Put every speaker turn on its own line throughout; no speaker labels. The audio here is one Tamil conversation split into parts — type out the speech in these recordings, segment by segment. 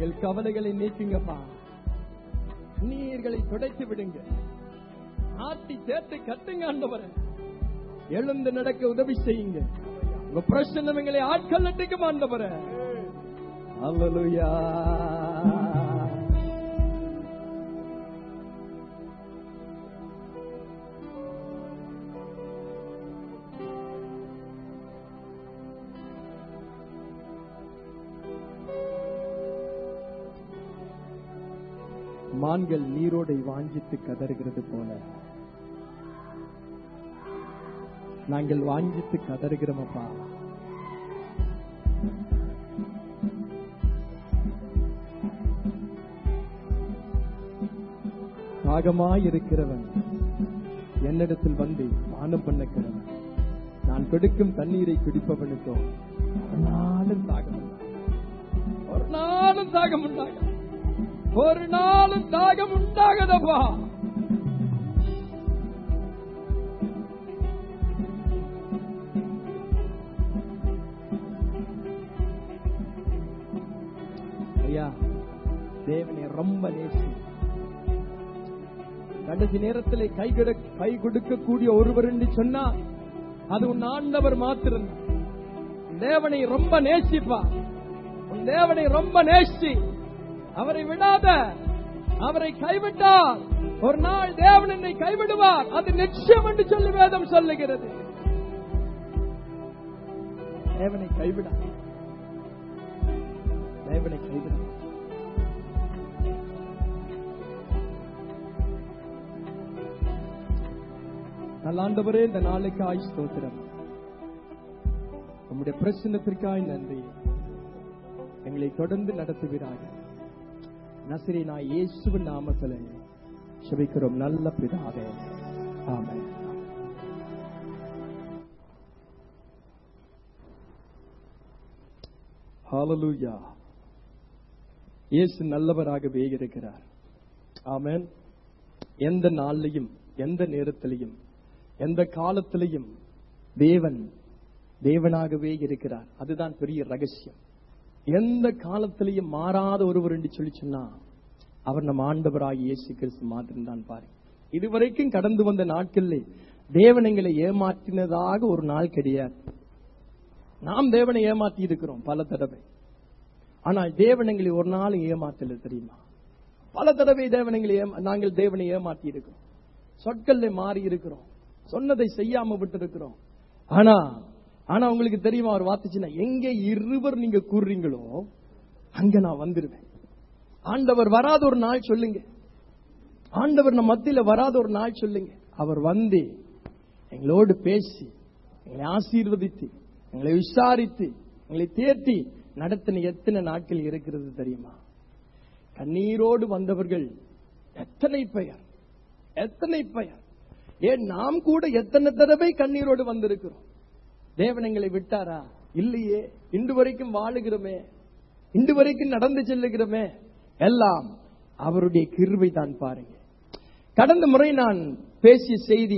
எங்கள் கவலைகளை நீக்குங்கப்பா நீர்களை துடைத்து விடுங்க ஆட்டி சேர்த்து கட்டுங்க ஆண்டவரே எழுந்து நடக்க உதவி செய்யுங்க உங்க பிரச்சனைகளை ஆட்கள் நட்டுக்கும் ஆண்டவரே அல்லலுயா மான்கள் நீரோடை வாஞ்சித்து கதறுகிறது போல நாங்கள் வாஞ்சித்து கதறுகிறோமப்பா தாகமாய் இருக்கிறவன் என்னிடத்தில் வந்து பானம் பண்ணுகிறவன் நான் கொடுக்கும் தண்ணீரை குடிப்பவனுக்கோ ஒரு நாளும் தாகம் உண்டாகாது. ஒரு நாளும் தாகம் உண்டாக ஒரு நாளும் தாகம் உண்டாகதப்பா ஐயா தேவனை ரொம்ப நேசி கடைசி நேரத்தில் கை கொடு- கை கொடுக்கக்கூடிய ஒருவர் என்று சொன்னா அது உன் ஆண்டவர் மாத்திரம் தேவனை ரொம்ப நேசிப்பா உன் தேவனை ரொம்ப நேசி அவரை விடாத அவரை கைவிட்டால் ஒரு நாள் தேவன் என்னை கைவிடுவார் அது நிச்சயம் என்று சொல்லி வேதம் சொல்லுகிறது தேவனை கைவிட தேவனை கைவிட நல்லாண்டவரே இந்த நாளுக்காய் ஸ்தோத்திரம் உம்முடைய பிரச்சனத்திற்காய் நன்றி எங்களை தொடர்ந்து நடத்துவீராக நசிரி நான் இயேசுவின் நாமத்தில் செபிக்கிறோம் நல்ல பிதாவே ஆமென் ஹalleluya இயேசு நல்லவராகவே இருக்கிறார் ஆமென் எந்த நாளிலையும் எந்த நேரத்திலையும் எந்த காலத்திலையும் தேவன் தேவனாகவே இருக்கிறார் அதுதான் பெரிய ரகசியம் எந்த காலத்திலையும் மாறாத ஒருவர் என்று சொல்லி சொன்னா அவர் நம் ஆண்டவராகிய இயேசு கிறிஸ்து மாத்திரம் தான் பாருங்க இதுவரைக்கும் கடந்து வந்த நாட்களில் தேவன் எங்களை ஏமாற்றினதாக ஒரு நாள் கிடையாது நாம் தேவனை ஏமாற்றி இருக்கிறோம் பல தடவை ஆனால் தேவன் எங்களை ஒரு நாள் ஏமாத்தல தெரியுமா பல தடவை தேவன் எங்களை ஏமா- நாங்கள் தேவனை ஏமாற்றி இருக்கிறோம் சொற்கள்ல மாறி இருக்கிறோம் சொன்னதை செய்யாம விட்டு இருக்கிறோம் ஆனா ஆனா உங்களுக்கு தெரியுமா ஒரு வார்த்தைச்சுன்னா எங்க இருவர் நீங்க கூறுறீங்களோ அங்க நான் வந்துருவேன் ஆண்டவர் வராத ஒரு நாள் சொல்லுங்க ஆண்டவர் நம்ம மத்தியில வராத ஒரு நாள் சொல்லுங்க அவர் வந்து எங்களோடு பேசி எங்களை ஆசீர்வதித்து எங்களை விசாரித்து எங்களை தேர்த்தி நடத்தின எத்தனை நாட்கள் இருக்கிறது தெரியுமா கண்ணீரோடு வந்தவர்கள் எத்தனை பெயர் எத்தனை பெயர் ஏன் நாம் கூட எத்தனை தடவை கண்ணீரோடு வந்திருக்கிறோம் தேவன் எங்களை விட்டாரா இல்லையே இன்று வரைக்கும் வாழுகிறோமே இன்று வரைக்கும் நடந்து செல்லுகிறோமே எல்லாம் அவருடைய கிருபை தான் பாருங்க கடந்த முறை நான் பேசிய செய்தி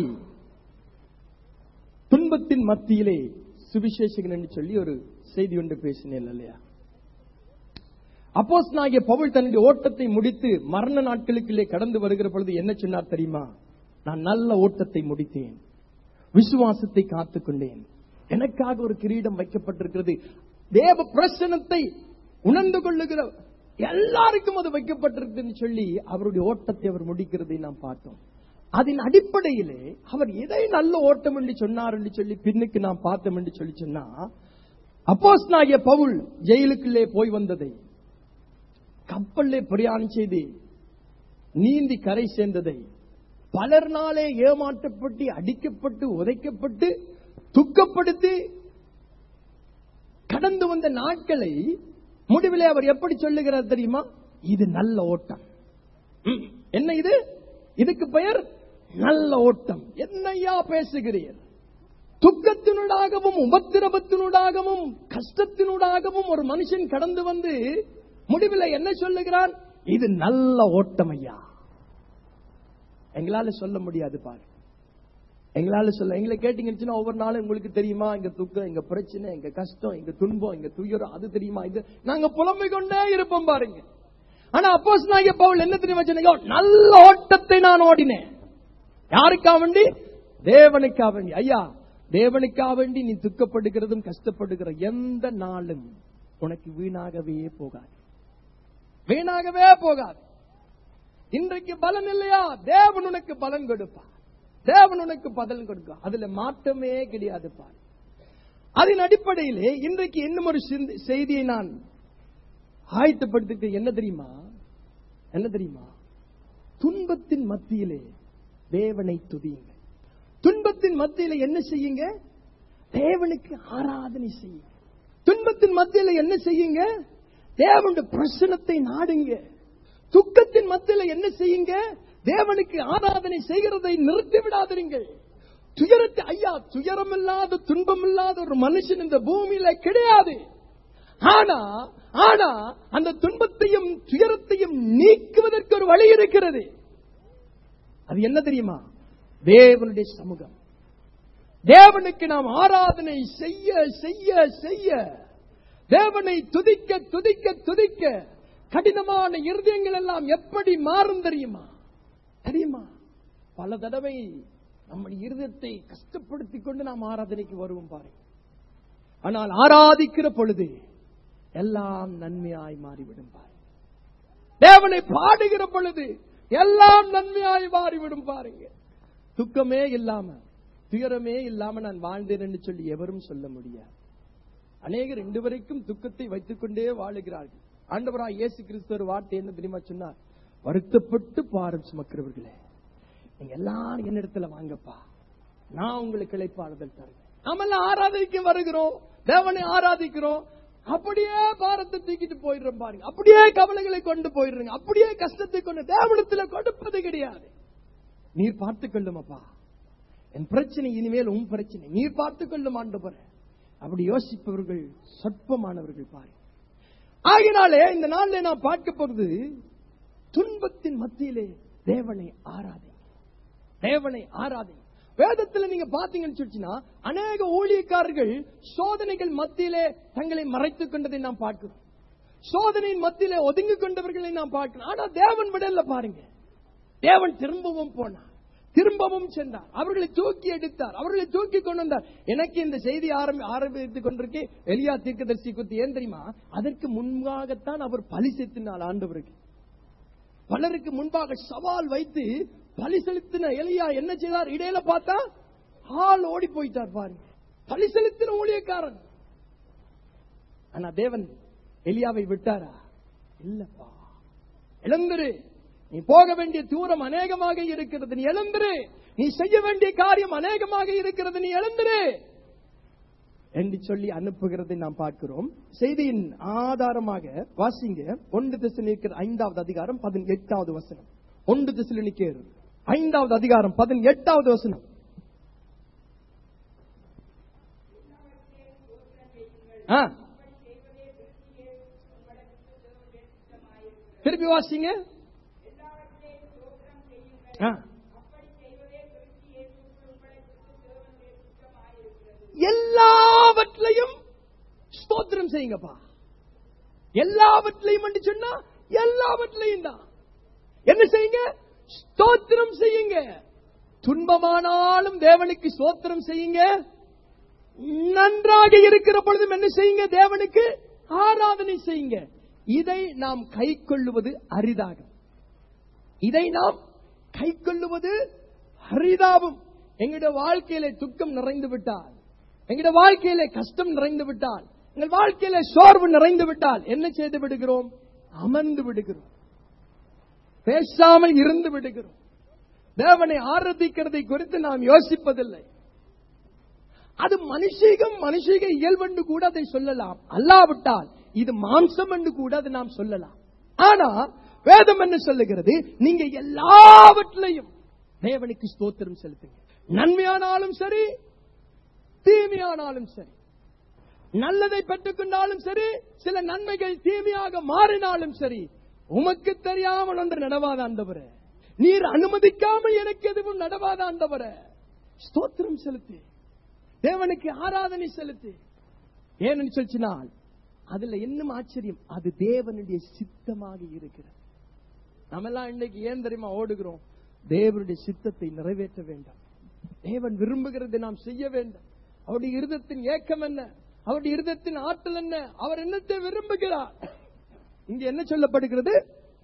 துன்பத்தின் மத்தியிலே சுவிசேஷகன் என்று சொல்லி ஒரு செய்தி ஒன்று பேசினேன் இல்லையா அப்போஸ் நாகிய பவுல் தன்னுடைய ஓட்டத்தை முடித்து மரண நாட்களுக்குள்ளே கடந்து வருகிற பொழுது என்ன சொன்னார் தெரியுமா நான் நல்ல ஓட்டத்தை முடித்தேன் விசுவாசத்தை காத்துக்கொண்டேன் எனக்காக ஒரு கிரீடம் வைக்கப்பட்டிருக்கிறது தேவ பிரசனத்தை உணர்ந்து கொள்ளுகிற எல்லாருக்கும் அது வைக்கப்பட்டிருக்குன்னு சொல்லி அவருடைய ஓட்டத்தை அவர் முடிக்கிறதை நாம் பார்த்தோம் அதன் அடிப்படையிலே அவர் எதை நல்ல ஓட்டம் என்று சொன்னார் என்று சொல்லி பின்னுக்கு நாம் பார்த்தோம் என்று சொல்லி சொன்னா அப்போஸ் பவுல் ஜெயிலுக்குள்ளே போய் வந்ததை கப்பல்லே பிரயாணம் செய்து நீந்தி கரை சேர்ந்ததை பலர்னாலே ஏமாற்றப்பட்டு அடிக்கப்பட்டு உதைக்கப்பட்டு துக்கப்படுத்தி கடந்து வந்த நாட்களை முடிவிலே அவர் எப்படி சொல்லுகிறார் தெரியுமா இது நல்ல ஓட்டம் ம், என்ன இது இதுக்கு பெயர் நல்ல ஓட்டம் என்னையா பேசுகிறீர் துக்கத்தினூடாகவும் உபத்திரவத்தினூடாகவும் கஷ்டத்தினூடாகவும் ஒரு மனுஷன் கடந்து வந்து முடிவில் என்ன சொல்லுகிறான் இது நல்ல ஓட்டம் ஐயா எங்களால சொல்ல முடியாது பாரு எங்களால சொல்ல எங்களை கேட்டீங்கன்னு ஒவ்வொரு நாளும் உங்களுக்கு தெரியுமா எங்க துக்கம் எங்க பிரச்சனை எங்க கஷ்டம் எங்க துன்பம் எங்க துயரம் அது தெரியுமா இது நாங்க புலம்பிக் கொண்டே இருப்போம் பாருங்க ஆனா அப்போஸ் நாங்க பவுல் என்ன தெரியுமா சொன்னீங்க நல்ல ஓட்டத்தை நான் ஓடினேன் யாருக்கா வேண்டி தேவனுக்கா வேண்டி ஐயா தேவனுக்கா வேண்டி நீ துக்கப்படுகிறதும் கஷ்டப்படுகிற எந்த நாளும் உனக்கு வீணாகவே போகாது வீணாகவே போகாது இன்றைக்கு பலன் இல்லையா தேவன் உனக்கு பலன் கொடுப்பார் தேவன் உனக்கு பலன் கொடுக்கும் அதுல மாற்றமே கிடையாது பார் அதன் அடிப்படையிலே இன்றைக்கு இன்னும் ஒரு சிந்தி- செய்தியை நான் ஆயத்தப்படுத்திட்டு என்ன தெரியுமா என்ன தெரியுமா துன்பத்தின் மத்தியிலே தேவனை துதியுங்க துன்பத்தின் மத்தியில என்ன செய்யுங்க தேவனுக்கு ஆராதனை செய்யுங்க துன்பத்தின் மத்தியில என்ன செய்யுங்க தேவனுடைய பிரசனத்தை நாடுங்க துக்கத்தின் மத்தியில என்ன செய்யுங்க தேவனுக்கு ஆராதனை செய்கிறதை நிறுத்தி விடாதீர்கள் துயரத்தை ஐயா துயரமில்லாத துன்பமில்லாத ஒரு மனுஷன் இந்த பூமியில கிடையாது ஆனா ஆனா அந்த துன்பத்தையும் துயரத்தையும் நீக்குவதற்கு ஒரு வழி இருக்கிறது அது என்ன தெரியுமா தேவனுடைய சமூகம் தேவனுக்கு நாம் ஆராதனை செய்ய செய்ய செய்ய தேவனை துதிக்க துதிக்க துதிக்க கடினமான இருதயங்கள் எல்லாம் எப்படி மாறும் தெரியுமா தெரியுமா பல தடவை நம்ம இருதயத்தை கஷ்டப்படுத்திக் கொண்டு நாம் ஆராதனைக்கு வருவோம் பாருங்க ஆனால் ஆராதிக்கிற பொழுது எல்லாம் நன்மையாய் மாறிவிடும் பாருங்க தேவனை பாடுகிற பொழுது எல்லாம் நன்மையாய் மாறிவிடும் பாருங்க துக்கமே இல்லாம துயரமே இல்லாம நான் வாழ்ந்தேன் என்று சொல்லி எவரும் சொல்ல முடியாது அநேகர் இன்று வரைக்கும் துக்கத்தை வைத்துக் கொண்டே வாழுகிறார்கள் ஆண்டவராய் இயேசு கிறிஸ்து ஒரு வார்த்தை என்ன தெரியுமா சொன்னார் வருத்தப்பட்டு பாரம் சுமக்கிறவர்களே நீங்க எல்லாரும் என்னிடத்துல வாங்கப்பா நான் உங்களுக்கு இழைப்பாறுதல் தருவேன் நாமெல்லாம் ஆராதிக்க வருகிறோம் தேவனை ஆராதிக்கிறோம் அப்படியே பாரத்தை தூக்கிட்டு போயிடுறோம் பாருங்க அப்படியே கவலைகளை கொண்டு போயிடுறீங்க அப்படியே கஷ்டத்தை கொண்டு தேவனத்துல கொடுப்பது கிடையாது நீர் பார்த்துக் கொள்ளுமப்பா என் பிரச்சனை இனிமேல் உன் பிரச்சனை நீர் பார்த்துக் கொள்ளும் ஆண்டவரே அப்படி யோசிப்பவர்கள் சொற்பமானவர்கள் பாருங்க ஆகினாலே இந்த நாள்ல நான் பார்க்க போறது துன்பத்தின் மத்தியிலே தேவனை ஆராதை தேவனை ஆராதை வேதத்துல நீங்க பாத்தீங்கன்னு சொல்லிச்சுன்னா அநேக ஊழியக்காரர்கள் சோதனைகள் மத்தியிலே தங்களை மறைத்துக் கொண்டதை நாம் பார்க்கிறோம் சோதனையின் மத்தியிலே ஒதுங்கிக் கொண்டவர்களை நாம் பார்க்கிறோம் ஆனா தேவன் விடல பாருங்க தேவன் திரும்பவும் போனார் திரும்பவும் சென்றார் அவர்களை தூக்கி எடுத்தார் அவர்களை தூக்கி கொண்டு வந்தார் எனக்கு இந்த செய்தி ஆரம்பி ஆரம்பித்துக் கொண்டிருக்கே எலியா தீர்க்கதரிசி குத்தி ஏன் தெரியுமா அதற்கு முன்பாகத்தான் அவர் பலி செலுத்தினார் ஆண்டவருக்கு பலருக்கு முன்பாக சவால் வைத்து பலி செலுத்தின எலியா என்ன செய்தார் இடையில பார்த்தா ஆள் ஓடி போயிட்டார் பாருங்க பலி செலுத்தின ஊழியக்காரன் ஆனா தேவன் எலியாவை விட்டாரா இல்லப்பா எழுந்துரு நீ போக வேண்டிய தூரம் அநேகமாக இருக்கிறது நீ எழுந்துரு நீ செய்ய வேண்டிய காரியம் அநேகமாக இருக்கிறது நீ எழுந்துரு என்று சொல்லி அனுப்புகிறதை நாம் பார்க்கிறோம் செய்தியின் ஆதாரமாக வாசிங்க ஒன்று திசைநிற்கிற ஐந்தாவது அதிகாரம் பதினெட்டாவது வசனம் ஒன்று திசைநிற்கிற ஐந்தாவது அதிகாரம் பதினெட்டாவது வசனம் ஆ. திருப்பி வாசிங்க ஆ. எல்லாவற்றையும் ஸ்தோத்திரம் செய்யுங்கப்பா எல்லாவற்றையும் என்று சொன்னா எல்லாவற்றையும் தான் என்ன செய்யுங்க ஸ்தோத்திரம் செய்யுங்க துன்பமானாலும் தேவனுக்கு ஸ்தோத்திரம் செய்யுங்க நன்றாக இருக்கிற பொழுதும் என்ன செய்யுங்க தேவனுக்கு ஆராதனை செய்யுங்க இதை நாம் கை கொள்ளுவது அரிதாகும் இதை நாம் கை கொள்ளுவது அரிதாகும் எங்களுடைய வாழ்க்கையில துக்கம் நிறைந்து விட்டால் எங்களுடைய வாழ்க்கையில கஷ்டம் நிறைந்து விட்டால் எங்கள் வாழ்க்கையில சோர்வு நிறைந்து விட்டால் என்ன செய்து விடுகிறோம் அமர்ந்து விடுகிறோம் பேசாமல் இருந்து விடுகிறோம் தேவனை ஆராதிக்கிறதை குறித்து நாம் யோசிப்பதில்லை அது மனுஷீகம் மனுஷீக இயல்பென்று கூட அதை சொல்லலாம் அல்லாவிட்டால் இது மாம்சம் என்று கூட அதை நாம் சொல்லலாம் ஆனா வேதம் என்ன சொல்லுகிறது நீங்க எல்லாவற்றிலையும் தேவனுக்கு ஸ்தோத்திரம் செலுத்துங்க நன்மையானாலும் சரி தீமையானாலும் சரி நல்லதை பெற்றுக்கொண்டாலும் சரி சில நன்மைகள் தீமையாக மாறினாலும் சரி உமக்கு தெரியாமல் ஒன்று நடவாத ஆண்டவரே நீர் அனுமதிக்காமல் எனக்கு எதுவும் நடவாத ஆண்டவரே ஸ்தோத்திரம் செலுத்து தேவனுக்கு ஆராதனை செலுத்து ஏன்னு சொல்லினால் அதுல இன்னும் ஆச்சரியம் அது தேவனுடைய சித்தமாக இருக்கிறது நம்மெல்லாம் இன்னைக்கு ஏன் தெரியுமா ஓடுகிறோம் தேவனுடைய சித்தத்தை நிறைவேற்ற வேண்டும் தேவன் விரும்புகிறதை நாம் செய்ய வேண்டும் அவருடைய இருதத்தின் ஏக்கம் என்ன அவருடைய இருதத்தின் ஆற்றல் என்ன அவர் என்னத்தை விரும்புகிறார் இங்க என்ன சொல்லப்படுகிறது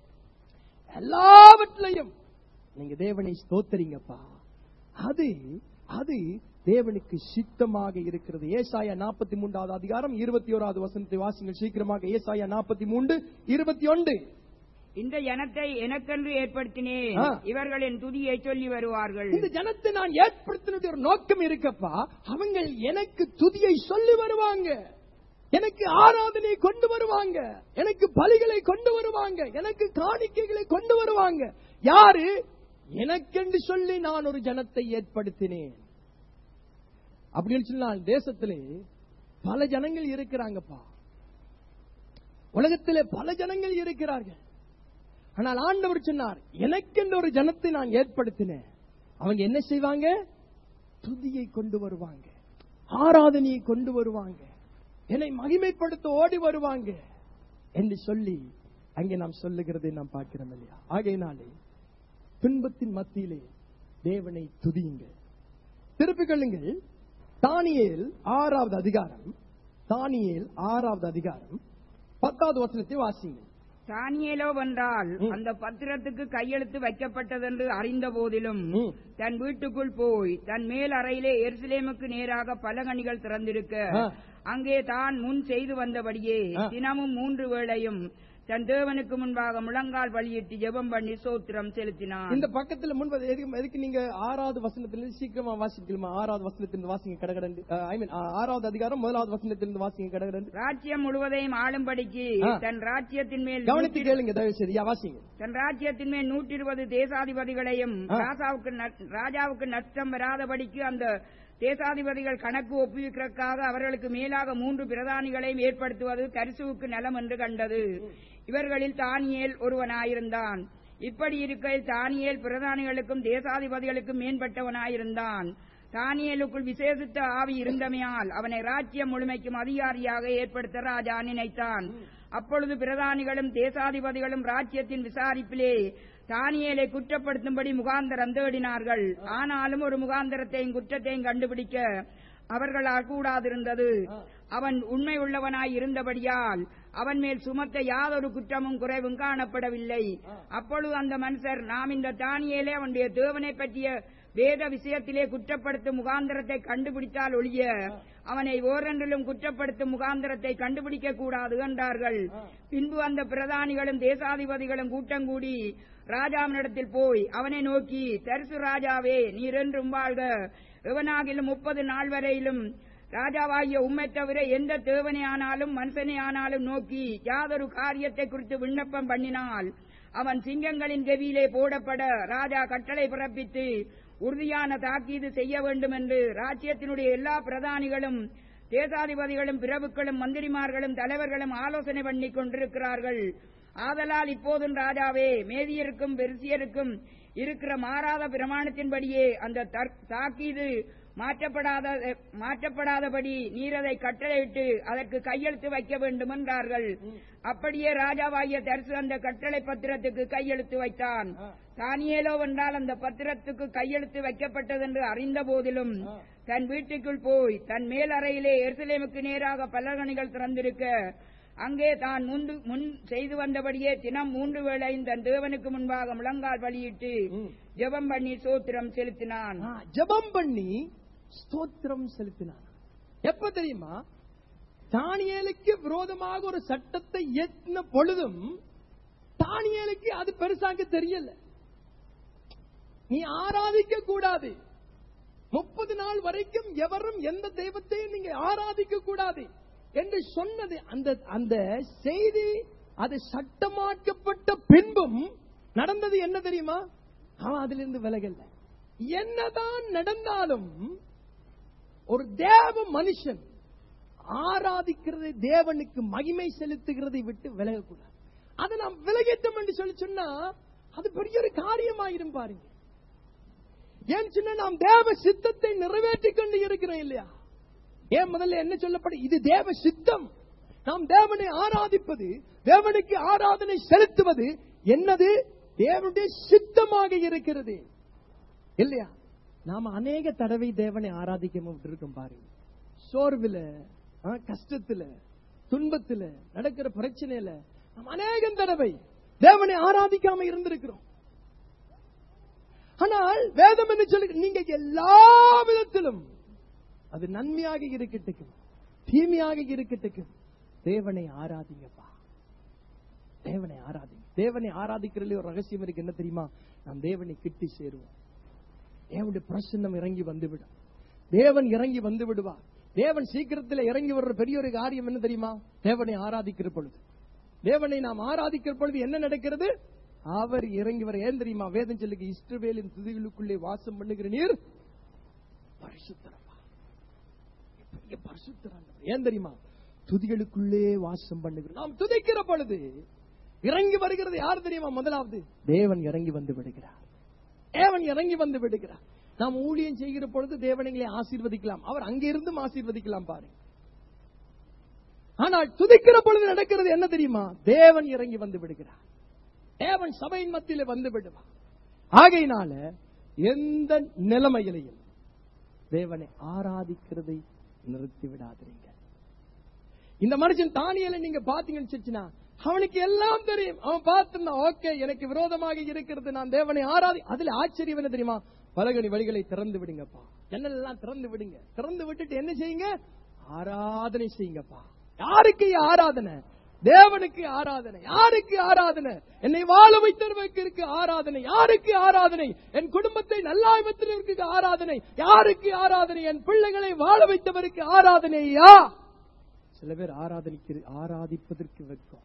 எல்லாவற்றிலையும் நீங்க தேவனை ஸ்தோத்தரிங்கப்பா அது அது தேவனுக்கு சித்தமாக இருக்கிறது ஏசாயா நாற்பத்தி மூன்றாவது அதிகாரம் இருபத்தி ஓராவது வசனத்தை வாசிங்கள் சீக்கிரமாக ஏசாயா நாற்பத்தி மூன்று இருபத்தி ஒன்று
இந்த ஜனத்தை எனக்கென்று ஏற்படுத்தினேன்
ஆ.
இவர்கள் என் துதியை சொல்லி வருவார்கள்
இந்த ஜனத்தை நான் ஏற்படுத்தினது ஒரு நோக்கம் இருக்கப்பா அவங்க எனக்கு துதியை சொல்லி வருவாங்க எனக்கு ஆராதனை கொண்டு வருவாங்க எனக்கு பலிகளை கொண்டு வருவாங்க எனக்கு காணிக்கைகளை கொண்டு வருவாங்க யாரு எனக்கென்று சொல்லி நான் ஒரு ஜனத்தை ஏற்படுத்தினேன் அப்படின்னு சொன்னால் தேசத்திலே பல ஜனங்கள் இருக்கிறாங்கப்பா உலகத்திலே பல ஜனங்கள் இருக்கிறார்கள் ஆனால் ஆண்டவர் சொன்னார் எனக்கென்று ஒரு ஜனத்தை நான் ஏற்படுத்தினேன் அவங்க என்ன செய்வாங்க துதியை கொண்டு வருவாங்க ஆராதனையை கொண்டு வருவாங்க என்னை மகிமைப்படுத்த ஓடி வருவாங்க என்று சொல்லி அங்கே நாம் சொல்லுகிறதை நாம் பார்க்கிறோம் இல்லையா ஆகையினாலே துன்பத்தின் மத்தியிலே தேவனை துதியுங்க திருப்பிக் கொள்ளுங்கள் தானியேல் ஆறாவது அதிகாரம் தானியேல் ஆறாவது அதிகாரம் பத்தாவது வசனத்தை வாசிங்க
தானியேலோ வென்றால்
ம்.
அந்த பத்திரத்துக்கு கையெழுத்து வைக்கப்பட்டதென்று அறிந்த போதிலும்
ம்.
தன் வீட்டுக்குள் போய் தன் மேல் அறையிலே எருசலேமுக்கு நேராக பலகணிகள் திறந்திருக்க
ஆ.
அங்கே தான் முன் செய்து வந்தபடியே
ஆ.
தினமும் மூன்று வேளையும் தன் தேவனுக்கு முன்பாக முழங்கால் வழியிட்டு ஜெபம் பண்ணி சோத்திரம் செலுத்தினான்
இந்த பக்கத்துல முன்பு எதுக்கு எதுக்கு நீங்க ஆறாவது வசனத்திலிருந்து சீக்கிரமா வாசிக்கலாமா ஆறாவது வசனத்திலிருந்து வாசிங்க கடகடண்டு ஐ மீன் ஆறாவது அதிகாரம் முதலாவது வசனத்திலிருந்து வாசிங்க கடகடண்டு
ராஜ்யம் முழுவதையும் ஆளும்படிக்கு
ஆ.
தன் ராஜ்யத்தின் மேல்
கவனித்து
நூற்றி-
கேளுங்க தயவு செய்து யா, வாசிங்க
தன் ராஜ்யத்தின் மேல் நூற்றி இருபது தேசாதிபதிகளையும்
ஆ.
ராஜாவுக்கு ந- ராஜாவுக்கு நஷ்டம் வராதபடிக்கு அந்த தேசாதிபதிகள் கணக்கு ஒப்புவிக்கிறதுக்காக அவர்களுக்கு மேலாக மூன்று பிரதானிகளையும் ஏற்படுத்துவது தரிசுவுக்கு நலம் என்று கண்டது இவர்களில் தானியேல் ஒருவனாயிருந்தான் இப்படி இருக்கையில் தானியேல் பிரதானிகளுக்கும் தேசாதிபதிகளுக்கும் மேம்பட்டவனாயிருந்தான் தானியேலுக்குள் விசேஷித்த ஆவி இருந்தமையால் அவனை ராஜ்யம் முழுமைக்கும் அதிகாரியாக ஏற்படுத்த ராஜா நினைத்தான் அப்பொழுது பிரதானிகளும் தேசாதிபதிகளும் ராஜ்யத்தின் விசாரிப்பிலே தானியேலை குற்றப்படுத்தும்படி முகாந்தரம் தேடினார்கள் ஆனாலும் ஒரு முகாந்தரத்தையும் குற்றத்தையும் கண்டுபிடிக்க அவர்களால் கூடாதிருந்தது அவன் உண்மை உள்ளவனாய் இருந்தபடியால் அவன் மேல் சுமத்த யாதொரு குற்றமும் குறைவும் காணப்படவில்லை அப்பொழுது அந்த மனுஷர் நாம் இந்த தானியேலே அவனுடைய தேவனை பற்றிய வேத விஷயத்திலே குற்றப்படுத்தும் முகாந்திரத்தை கண்டுபிடித்தால் ஒழிய அவனை ஓரென்றிலும் குற்றப்படுத்தும் முகாந்திரத்தை கண்டுபிடிக்க கூடாது என்றார்கள் பின்பு அந்த பிரதானிகளும் தேசாதிபதிகளும் கூட்டம் கூடி ராஜாவினிடத்தில் போய் அவனை நோக்கி தரிசு ராஜாவே நீர் என்றும் வாழ்க எவனாகிலும் முப்பது நாள் வரையிலும் ராஜாவாகிய உம்மை தவிர எந்த தேவனை ஆனாலும் மனுஷனை ஆனாலும் நோக்கி யாதொரு காரியத்தை குறித்து விண்ணப்பம் பண்ணினால் அவன் சிங்கங்களின் கவியிலே போடப்பட ராஜா கட்டளை பிறப்பித்து உறுதியான தாக்கீது செய்ய வேண்டும் என்று ராஜ்யத்தினுடைய எல்லா பிரதானிகளும் தேசாதிபதிகளும் பிரபுக்களும் மந்திரிமார்களும் தலைவர்களும் ஆலோசனை பண்ணிக் கொண்டிருக்கிறார்கள் ஆதலால் இப்போதும் ராஜாவே மேதியருக்கும் பெருசியருக்கும் இருக்கிற மாறாத பிரமாணத்தின்படியே அந்த தற்- தாக்கீது மாற்றப்படாத மாற்றப்படாதபடி நீர் அதை கட்டளையிட்டு அதற்கு கையெழுத்து வைக்க வேண்டும் என்றார்கள் அப்படியே ராஜாவாகிய தரிசு அந்த கட்டளை பத்திரத்துக்கு கையெழுத்து வைத்தான் தானியேலோ என்றால் அந்த பத்திரத்துக்கு கையெழுத்து வைக்கப்பட்டதென்று அறிந்த போதிலும் தன் வீட்டுக்குள் போய் தன் மேல் அறையிலே எருசலேமுக்கு நேராக பலகணிகள் திறந்திருக்க அங்கே தான் முந்து முன் செய்து வந்தபடியே தினம் மூன்று வேளையும் தன் தேவனுக்கு முன்பாக முழங்கால் வழியிட்டு ஜெபம் பண்ணி சோத்திரம் செலுத்தினான்
ஆ, ஜெபம் பண்ணி ஸ்தோத்திரம் செலுத்தினான் எப்ப தெரியுமா தானியேலுக்கு விரோதமாக ஒரு சட்டத்தை ஏற்றின பொழுதும் தானியேலுக்கு அது பெருசாக தெரியல நீ ஆராதிக்க கூடாது முப்பது நாள் வரைக்கும் எவரும் எந்த தெய்வத்தையும் நீங்க ஆராதிக்க கூடாது என்று சொன்னது அந்த அந்த செய்தி அது சட்டமாக்கப்பட்ட பின்பும் நடந்தது என்ன தெரியுமா அவன் அதிலிருந்து விலகல என்னதான் நடந்தாலும் ஒரு தேவ மனுஷன் ஆராதிக்கிறதை தேவனுக்கு மகிமை செலுத்துகிறதை விட்டு விலகக்கூடாது அதை நாம் விலகிட்டோம் என்று சொல்லி சொன்னா அது பெரிய ஒரு காரியமாயிரும் பாருங்க ஏன் சொன்னா நாம் தேவ சித்தத்தை நிறைவேற்றிக் கொண்டு இருக்கிறோம் இல்லையா ஏன் முதல்ல என்ன சொல்லப்படும் இது தேவ சித்தம் நாம் தேவனை ஆராதிப்பது தேவனுக்கு ஆராதனை செலுத்துவது என்னது தேவனுடைய சித்தமாக இருக்கிறது இல்லையா நாம அநேக தடவை தேவனை ஆராதிக்க இருக்கோம் பாருங்க சோர்வுல ஆ, கஷ்டத்துல துன்பத்துல நடக்கிற பிரச்சனையில நாம் அநேகம் தடவை தேவனை ஆராதிக்காம இருந்திருக்கிறோம் ஆனால் வேதம் என்ன சொல்லு நீங்க எல்லா விதத்திலும் அது நன்மையாக இருக்கட்டும் தீமையாக இருக்கட்டும் தேவனை ஆராதிங்கப்பா தேவனை ஆராதிங்க தேவனை ஆராதிக்கிறதுல ஒரு ரகசியம் இருக்கு என்ன தெரியுமா நாம் தேவனை கிட்டி சேருவோம் தேவனுடைய பிரசன்னம் இறங்கி வந்துவிடும் தேவன் இறங்கி வந்து விடுவார் தேவன் சீக்கிரத்தில் இறங்கி வர்ற பெரிய ஒரு காரியம் என்ன தெரியுமா தேவனை ஆராதிக்கிற பொழுது தேவனை நாம் ஆராதிக்கிற பொழுது என்ன நடக்கிறது அவர் இறங்கி வர ஏன் தெரியுமா வேதம் சொல்லுக்கு இஸ்ரவேலின் துதிகளுக்குள்ளே வாசம் பண்ணுகிற நீர் பரிசுத்தரப்பா பெரிய பரிசுத்தராண்டவர். ஏன் தெரியுமா துதிகளுக்குள்ளே வாசம் பண்ணுகிற நாம் துதிக்கிற பொழுது இறங்கி வருகிறது யார் தெரியுமா முதலாவது தேவன் இறங்கி வந்து விடுகிறார் தேவன் இறங்கி வந்து விடுகிறார் நாம் ஊழியம் செய்கிற பொழுது தேவனைகளை ஆசீர்வதிக்கலாம் அவர் அங்கிருந்தும் ஆசீர்வதிக்கலாம் பாருங்க ஆனால் துதிக்கிற பொழுது நடக்கிறது என்ன தெரியுமா தேவன் இறங்கி வந்து விடுகிறார் தேவன் சபையின் மத்தியில வந்து விடுவார் ஆகையினால எந்த நிலைமையிலையும் தேவனை ஆராதிக்கிறதை நிறுத்தி விடாதீங்க இந்த மனுஷன் தானியலை நீங்க பாத்தீங்கன்னு சொல்லிச்சுன்னா, அவனுக்கு எல்லாம் தெரியும் அவன் பார்த்திருந்தான் ஓகே எனக்கு விரோதமாக இருக்கிறது நான் தேவனை ஆராதி அதுல ஆச்சரியம் என்ன தெரியுமா பலகனி வழிகளை திறந்து விடுங்கப்பா ஜன்னல் எல்லாம் திறந்து விடுங்க திறந்து விட்டுட்டு என்ன செய்யுங்க ஆராதனை செய்யுங்கப்பா யாருக்கு ஆராதனை தேவனுக்கு ஆராதனை யாருக்கு ஆராதனை என்னை வாழ வைத்தவருக்கு ஆராதனை யாருக்கு ஆராதனை என் குடும்பத்தை நல்லாய் வைத்தவருக்கு ஆராதனை யாருக்கு ஆராதனை என் பிள்ளைகளை வாழ வைத்தவருக்கு ஆராதனையா சில பேர் ஆராதனைக்கு ஆராதிப்பதற்கு வெட்கம்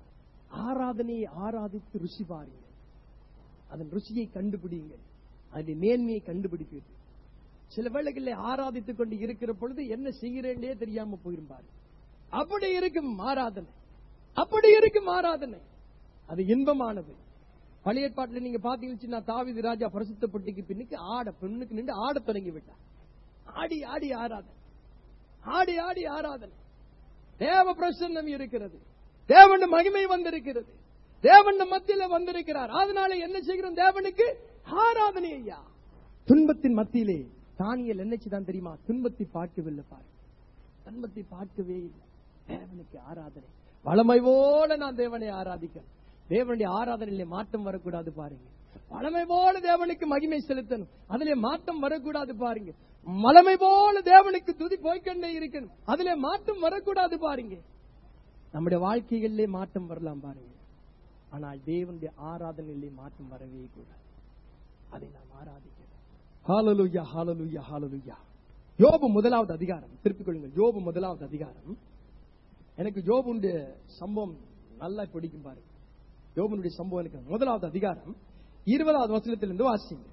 ஆராதனையை ஆராதித்து ருசி பாருங்க அதன் ருசியை கண்டுபிடிங்க அதன் மேன்மையை கண்டுபிடிப்பீர்கள் சில வேளைகளில் ஆராதித்துக் கொண்டு இருக்கிற பொழுது என்ன செய்கிறேன்னே தெரியாம போயிருப்பாரு அப்படி இருக்கும் ஆராதனை அப்படி இருக்கும் ஆராதனை அது இன்பமானது பழைய ஏற்பாட்டில் நீங்க பாத்தீங்கன்னா தாவிது ராஜா பரிசுத்தப்பட்டிக்கு பின்னுக்கு ஆட பெண்ணுக்கு நின்று ஆடத் தொடங்கி விட்டார் ஆடி ஆடி ஆராதனை ஆடி ஆடி ஆராதனை தேவ பிரசன்னம் இருக்கிறது தேவன் மகிமை வந்திருக்கிறது தேவன் மத்தியில வந்திருக்கிறார் அதனால என்ன செய்கிறோம் தேவனுக்கு ஆராதனை ஐயா துன்பத்தின் மத்தியிலே தானியல் என்னச்சுதான் தெரியுமா துன்பத்தை பார்க்கவில்லை பாரு துன்பத்தை பார்க்கவே இல்லை தேவனுக்கு ஆராதனை வளமை போல நான் தேவனை ஆராதிக்கிறேன் தேவனுடைய ஆராதனையிலே மாற்றம் வரக்கூடாது பாருங்க வளமை போல தேவனுக்கு மகிமை செலுத்தணும் அதிலே மாற்றம் வரக்கூடாது பாருங்க மலமை போல தேவனுக்கு துதி போய்க்கொண்டே இருக்கணும் அதிலே மாற்றம் வரக்கூடாது பாருங்க நம்முடைய வாழ்க்கைகளிலே மாற்றம் வரலாம் பாருங்க ஆனால் தேவனுடைய ஆராதனையிலே மாற்றம் வரவே கூடாது அதை நாம் ஆராதிக்கணும் ஹாலலுயா ஹாலலுயா ஹாலலுயா யோபு முதலாவது அதிகாரம் திருப்பிக் கொள்ளுங்கள் யோபு முதலாவது அதிகாரம் எனக்கு யோபுடைய சம்பவம் நல்லா பிடிக்கும் பாருங்க யோபனுடைய சம்பவம் எனக்கு முதலாவது அதிகாரம் இருபதாவது வசனத்திலிருந்து வாசிங்க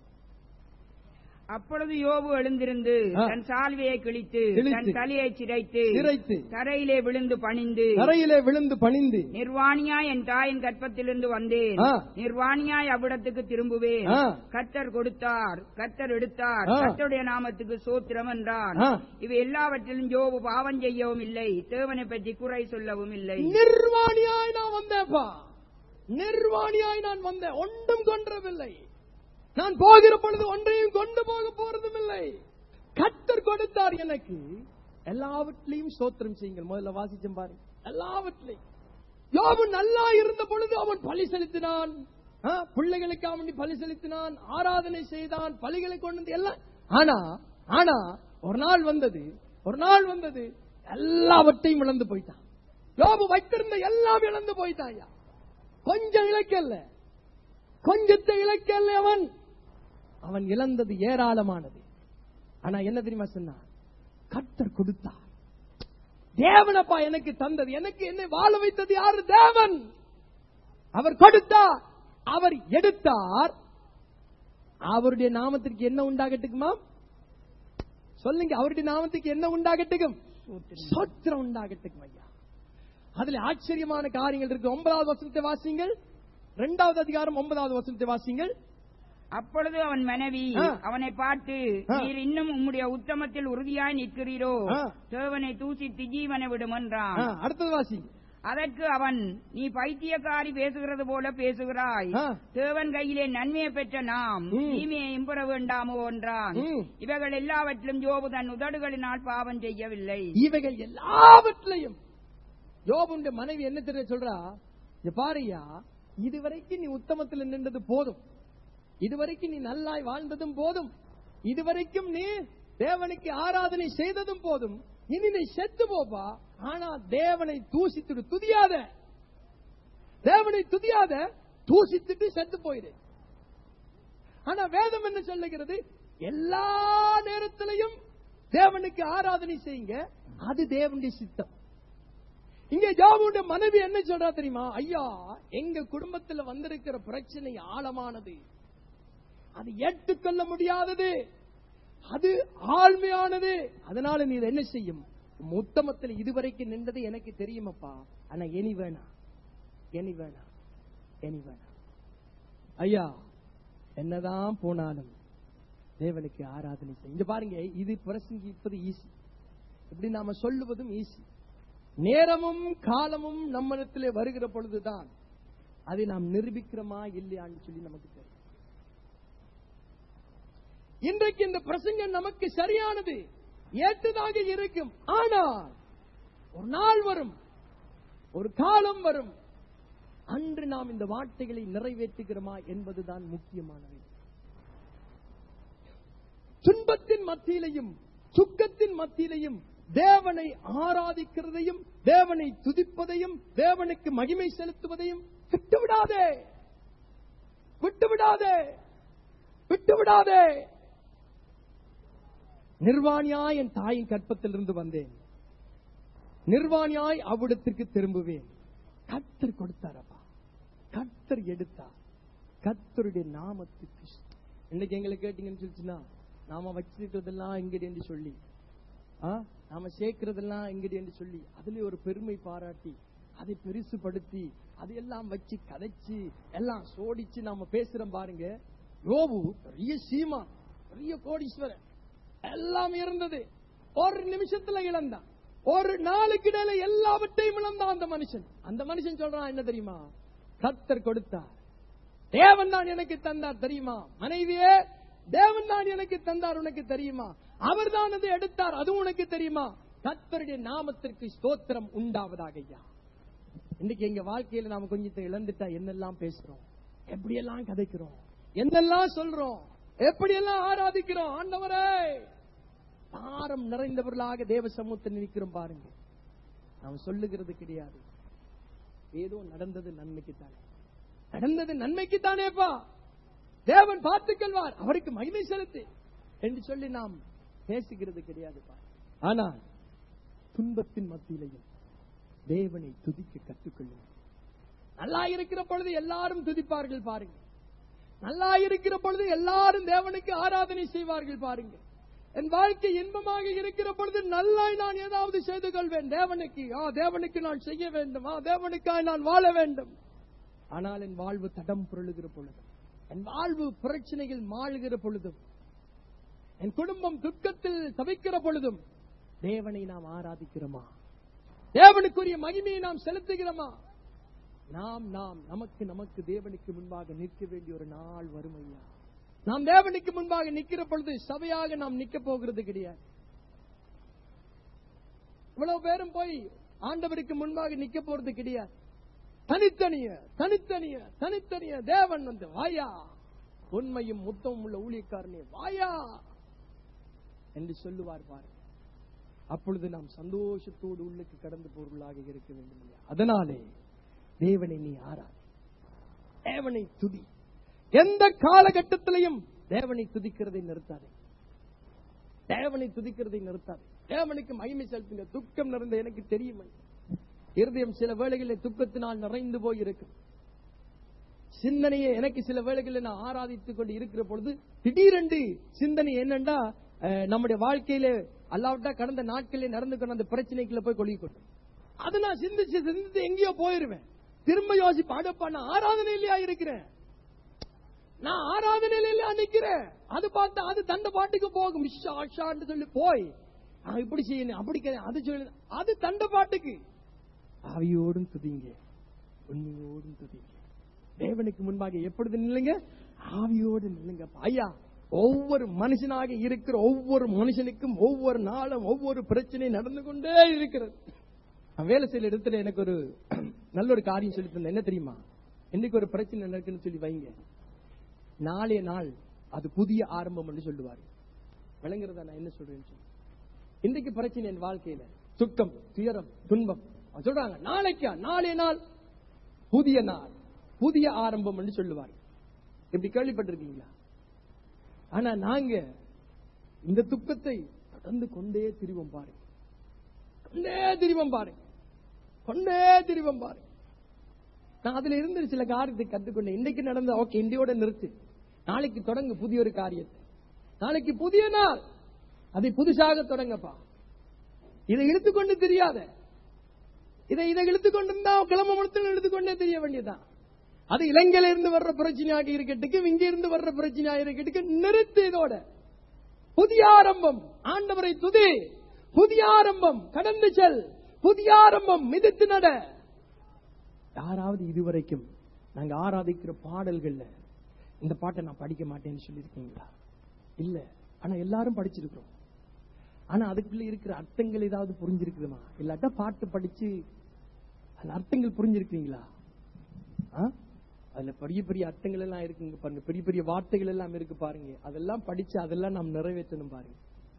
அப்பொழுது யோபு எழுந்திருந்து
ஆ.
தன் சால்வையை கிழித்து
கிழித்து,
தன் தலையை சிரைத்து
சிரைத்து,
தரையிலே விழுந்து பணிந்து
தரையிலே விழுந்து பணிந்து
நிர்வாணியாய் என் தாயின் கற்பத்திலிருந்து வந்தேன்
ஆ.
நிர்வாணியாய் அவ்விடத்துக்கு திரும்புவேன்
ஆ.
கர்த்தர் கொடுத்தார் கர்த்தர் எடுத்தார்
ஆ.
கர்த்தருடைய நாமத்துக்கு சோத்திரம் என்றான்
ஆ.
இவை எல்லாவற்றிலும் யோபு பாவம் செய்யவும் இல்லை தேவனை பற்றி குறை சொல்லவும் இல்லை
நிர்வாணியாய் நான் வந்தேன்ப்பா நிர்வாணியாய் நான் வந்தேன் ஒன்றும் கொன்றவில்லை நான் போகிற பொழுது ஒன்றையும் கொண்டு போக போறதும் இல்லை கத்தர் கொடுத்தார் எனக்கு எல்லாவற்றிலையும் சோத்திரம் செய்யுங்கள் முதல்ல வாசிச்சேன் பாருங்க எல்லாவற்றிலையும் யோபு நல்லா இருந்த பொழுது அவன் பலி செலுத்தினான் ஆ, பிள்ளைகளுக்கு அவன் பலி செலுத்தினான் ஆராதனை செய்தான் பலிகளை கொண்டு வந்து எல்லாம் ஆனா ஆனா ஒரு நாள் வந்தது ஒரு நாள் வந்தது எல்லாவற்றையும் இழந்து போயிட்டான் யோபு வைத்திருந்த எல்லாம் இழந்து போயிட்டான் ஐயா கொஞ்சம் இழக்கல்ல கொஞ்சத்தை இழக்கல்ல அவன் அவன் இழந்தது ஏராளமானது ஆனா என்ன தெரியுமா சொன்னான் கர்த்தர் கொடுத்தார் தேவனப்பா எனக்கு தந்தது எனக்கு என்னை வாழ வைத்தது யாரு தேவன் அவர் கொடுத்தார் அவர் எடுத்தார் அவருடைய நாமத்திற்கு என்ன உண்டாகட்டுக்குமா சொல்லுங்க அவருடைய நாமத்துக்கு என்ன உண்டாகட்டுக்கும் சோத்திரம் உண்டாகட்டுக்கும் ஐயா அதுல ஆச்சரியமான காரியங்கள் இருக்கு ஒன்பதாவது வசனத்தை வாசிங்கள் இரண்டாவது அதிகாரம் ஒன்பதாவது வசனத்தை வாசிங்கள்
அப்பொழுது அவன் மனைவி
ஆ.
அவனை பார்த்து
ஆ.
நீர் இன்னும் உம்முடைய உத்தமத்தில் உறுதியாய் நிற்கிறீரோ
ஆ.
தேவனை தூசித்து ஜீவனை விடும் என்றான்
ஆ, அடுத்தது வாசி
அதற்கு அவன் நீ பைத்தியக்காரி பேசுகிறது போல பேசுகிறாய்
ஆ.
தேவன் கையிலே நன்மையை பெற்ற நாம்
ம்.
தீமையையும் பெற வேண்டாமோ என்றான்
ம்.
இவைகள் எல்லாவற்றிலும் யோபு தன் உதடுகளினால் பாவம் செய்யவில்லை
இவைகள் எல்லாவற்றிலையும் யோபுடைய மனைவி என்ன தெரிய சொல்றா இங்க பாருயா இதுவரைக்கும் நீ உத்தமத்தில் நின்றது போதும் இதுவரைக்கும் நீ நல்லாய் வாழ்ந்ததும் போதும் இதுவரைக்கும் நீ தேவனுக்கு ஆராதனை செய்ததும் போதும் இனி நீ செத்து போப்பா ஆனா தேவனை தூசித்துடு துதியாத தேவனை துதியாத தூசித்துட்டு செத்து போயிடு ஆனா வேதம் என்ன சொல்லுகிறது எல்லா நேரத்திலையும் தேவனுக்கு ஆராதனை செய்யுங்க அது தேவனுடைய சித்தம் இங்க ஜாபுடைய மனைவி என்ன சொல்றா தெரியுமா ஐயா எங்க குடும்பத்துல வந்திருக்கிற பிரச்சனை ஆழமானது அது ஏற்றுக்கொள்ள முடியாதது அது ஆழ்மையானது அதனால நீ என்ன செய்யும் உம் உத்தமத்தில் இதுவரைக்கும் நின்றது எனக்கு தெரியுமப்பா ஆனா இனி வேணாம் இனி வேணாம் இனி வேணாம் ஐயா என்னதான் போனாலும் தேவனுக்கு ஆராதனை செய்ய இங்க பாருங்க இது பிரசங்கிப்பது ஈஸி இப்படி நாம சொல்லுவதும் ஈஸி நேரமும் காலமும் நம்மிடத்திலே வருகிற பொழுதுதான் அதை நாம் நிரூபிக்கிறோமா இல்லையான்னு சொல்லி நமக்கு தெரியும் இன்றைக்கு இந்த பிரசங்கம் நமக்கு சரியானது ஏற்றதாக இருக்கும் ஆனால் ஒரு நாள் வரும் ஒரு காலம் வரும் அன்று நாம் இந்த வார்த்தைகளை நிறைவேற்றுகிறோமா என்பதுதான் முக்கியமானது துன்பத்தின் மத்தியிலையும் சுக்கத்தின் மத்தியிலையும் தேவனை ஆராதிக்கிறதையும் தேவனை துதிப்பதையும் தேவனுக்கு மகிமை செலுத்துவதையும் விட்டுவிடாதே விட்டுவிடாதே விட்டுவிடாதே நிர்வாணியாய் என் தாயின் கற்பத்திலிருந்து வந்தேன் நிர்வாணியாய் அவ்விடத்திற்கு திரும்புவேன் கத்தர் கொடுத்தாரப்பா கத்தர் எடுத்தார் கத்தருடைய நாமத்துக்கு இன்னைக்கு எங்களை கேட்டீங்கன்னு சொல்லிச்சுன்னா நாம வச்சிருக்கிறதெல்லாம் எங்கடி என்று சொல்லி ஆ, நாம சேர்க்கிறதெல்லாம் எங்கடி என்று சொல்லி அதுல ஒரு பெருமை பாராட்டி அதை பெருசுபடுத்தி அதையெல்லாம் வச்சு கதைச்சு எல்லாம் சோடிச்சு நாம பேசுறோம் பாருங்க யோபு பெரிய சீமா பெரிய கோடீஸ்வரன் எல்லாம் இருந்தது ஒரு நிமிஷத்துல இழந்தான் ஒரு நாளுக்கு இடையில எல்லாவற்றையும் இழந்தான் அந்த மனுஷன் அந்த மனுஷன் சொல்றான் என்ன தெரியுமா கத்தர் கொடுத்தார் தேவன் தான் எனக்கு தந்தார் தெரியுமா மனைவியே தேவன் தான் எனக்கு தந்தார் உனக்கு தெரியுமா அவர் தான் அதை எடுத்தார் அது உனக்கு தெரியுமா கத்தருடைய நாமத்திற்கு ஸ்தோத்திரம் உண்டாவதாக ஐயா இன்னைக்கு எங்க வாழ்க்கையில நாம கொஞ்சத்தை இழந்துட்டா என்னெல்லாம் பேசுறோம் எப்படியெல்லாம் கதைக்கிறோம் என்னெல்லாம் சொல்றோம் எப்படியெல்லாம் ஆராதிக்கிறோம் ஆண்டவரே பாரம் நிறைந்தவர்களாக தேவ சமூகத்தில் நிற்கிறோம் பாருங்க நாம் சொல்லுகிறது கிடையாது ஏதோ நடந்தது நன்மைக்கு தானே நடந்தது நன்மைக்கு தானேப்பா தேவன் பார்த்துக் கொள்வார் அவருக்கு மகிமை செலுத்து என்று சொல்லி நாம் பேசுகிறது கிடையாதுப்பா ஆனால் துன்பத்தின் மத்தியிலையும் தேவனை துதிக்க கற்றுக்கொள்ளும் நல்லா இருக்கிற பொழுது எல்லாரும் துதிப்பார்கள் பாருங்க நல்லா இருக்கிற பொழுது எல்லாரும் தேவனுக்கு ஆராதனை செய்வார்கள் பாருங்க என் வாழ்க்கை இன்பமாக இருக்கிற பொழுது நல்லாய் நான் ஏதாவது செய்து கொள்வேன் தேவனுக்கு ஆ தேவனுக்கு நான் செய்ய வேண்டும் ஆ தேவனுக்காய் நான் வாழ வேண்டும் ஆனால் என் வாழ்வு தடம் புரளுகிற பொழுதும் என் வாழ்வு பிரச்சனைகள் மாளுகிற பொழுதும் என் குடும்பம் துக்கத்தில் தவிக்கிற பொழுதும் தேவனை நாம் ஆராதிக்கிறோமா தேவனுக்குரிய மகிமையை நாம் செலுத்துகிறோமா நாம் நாம் நமக்கு நமக்கு தேவனுக்கு முன்பாக நிற்க வேண்டிய ஒரு நாள் வரும் ஐயா நாம் தேவனுக்கு முன்பாக நிற்கிற பொழுது சபையாக நாம் நிக்க போகிறது கிடையாது இவ்வளவு பேரும் போய் ஆண்டவருக்கு முன்பாக நிக்க போறது கிடையாது தனித்தனிய தனித்தனிய தனித்தனிய தேவன் வந்து வாயா உண்மையும் முத்தமும் உள்ள ஊழியக்காரனே வாயா என்று சொல்லுவார் பாருங்க அப்பொழுது நாம் சந்தோஷத்தோடு உள்ளுக்கு கடந்து பொருளாக இருக்க வேண்டும் இல்லையா அதனாலே தேவனை நீ ஆராதி தேவனை துதி எந்த காலகட்டத்திலையும் தேவனை துதிக்கிறதை நிறுத்தாதே தேவனை துதிக்கிறதை நிறுத்தாதே தேவனுக்கு மகிமை செலுத்துங்க துக்கம் நிறைந்த எனக்கு தெரியும் இருதயம் சில வேளைகளில் துக்கத்தினால் நிறைந்து போய் இருக்கும் சிந்தனையை எனக்கு சில வேளைகளில் நான் ஆராதித்துக் கொண்டு இருக்கிற பொழுது திடீரென்று சிந்தனை என்னண்டா அஹ், நம்முடைய வாழ்க்கையில அல்லாவிட்டா கடந்த நாட்களில் நடந்து கொண்ட அந்த பிரச்சனைக்குள்ள போய் கொள்கி கொண்டு அது நான் சிந்திச்சு சிந்தித்து எங்கேயோ போயிருவேன் திரும்ப யோசிப்பா அடப்பா நான் ஆராதனையிலேயா இருக்கிறேன் நான் ஆராதனையில நிக்கிறேன் அது பார்த்தா அது தண்ட பாட்டுக்கு போகும் இஷா அஷான்னு சொல்லி போய் ஆ, இப்படி செய்யணும் அப்படி செய்யணும், அது சொல்லு அது தண்ட பாட்டுக்கு ஆவியோடும் துதிங்க உண்மையோடும் துதிங்க தேவனுக்கு முன்பாக எப்பொழுது நில்லுங்க ஆவியோடு நில்லுங்க ஐயா ஒவ்வொரு மனுஷனாக இருக்கிற ஒவ்வொரு மனுஷனுக்கும் ஒவ்வொரு நாளும் ஒவ்வொரு பிரச்சனை நடந்து கொண்டே இருக்கிறது நான் வேலை செய்யற இடத்துல எனக்கு ஒரு நல்ல ஒரு காரியம் சொல்லி தந்தேன் என்ன தெரியுமா இன்னைக்கு ஒரு பிரச்சனை நடக்குன்னு சொல்லி வைங்க நாளைய நாள் அது புதிய ஆரம்பம் என்று சொல்லுவாரு விளங்குறதா நான் என்ன சொல்றேன்னு சொல்லி இன்றைக்கு பிரச்சனை என் வாழ்க்கையில துக்கம் துயரம் துன்பம் அவங்க சொல்றாங்க நாளைக்கா நாளைய நாள் புதிய நாள் புதிய ஆரம்பம் என்று சொல்லுவாங்க இப்படி கேள்விப்பட்டிருக்கீங்களா ஆனா நாங்க இந்த துக்கத்தை தொடர்ந்து கொண்டே திரிவோம் பாருங்க கொண்டே திரிவோம் பாருங்க கொண்டே திரிவோம் பாருங்க நான் அதுல இருந்து சில காரியத்தை கத்துக்கொண்டேன் இன்னைக்கு நடந்த ஓகே இந்தியோட நிறுத்து நாளைக்கு தொடங்கு புதிய ஒரு காரியத்தை நாளைக்கு புதிய நாள் அதை புதுசாக தொடங்கப்பா இதை இழுத்துக்கொண்டு தெரியாத இதை இதை இழுத்துக்கொண்டு இருந்தா கிளம்ப முழுத்து இழுத்துக்கொண்டே தெரிய வேண்டியதுதான் அது இலங்கையில இருந்து வர்ற பிரச்சனையாக இருக்கட்டுக்கு இங்க இருந்து வர்ற பிரச்சனையாக இருக்கட்டுக்கு நிறுத்து இதோட புதிய ஆரம்பம் ஆண்டவரை துதி புதிய ஆரம்பம் கடந்து செல் புதிய ஆரம்பம் மிதித்து நட யாராவது இதுவரைக்கும் நாங்க ஆராதிக்கிற பாடல்கள்ல இந்த பாட்டை நான் படிக்க மாட்டேன்னு சொல்லியிருக்கீங்களா இல்ல ஆனா எல்லாரும் படிச்சிருக்கிறோம் ஆனா அதுக்குள்ள இருக்கிற அர்த்தங்கள் ஏதாவது புரிஞ்சிருக்குதுமா இல்லாட்டா பாட்டு படிச்சு அந்த அர்த்தங்கள் புரிஞ்சிருக்கீங்களா ஆ? அதுல பெரிய பெரிய அர்த்தங்கள் எல்லாம் இருக்குங்க பாருங்க பெரிய பெரிய வார்த்தைகள் எல்லாம் இருக்கு பாருங்க அதெல்லாம் படிச்சு அதெல்லாம் நாம் நிறைவேற்றணும் பாருங்க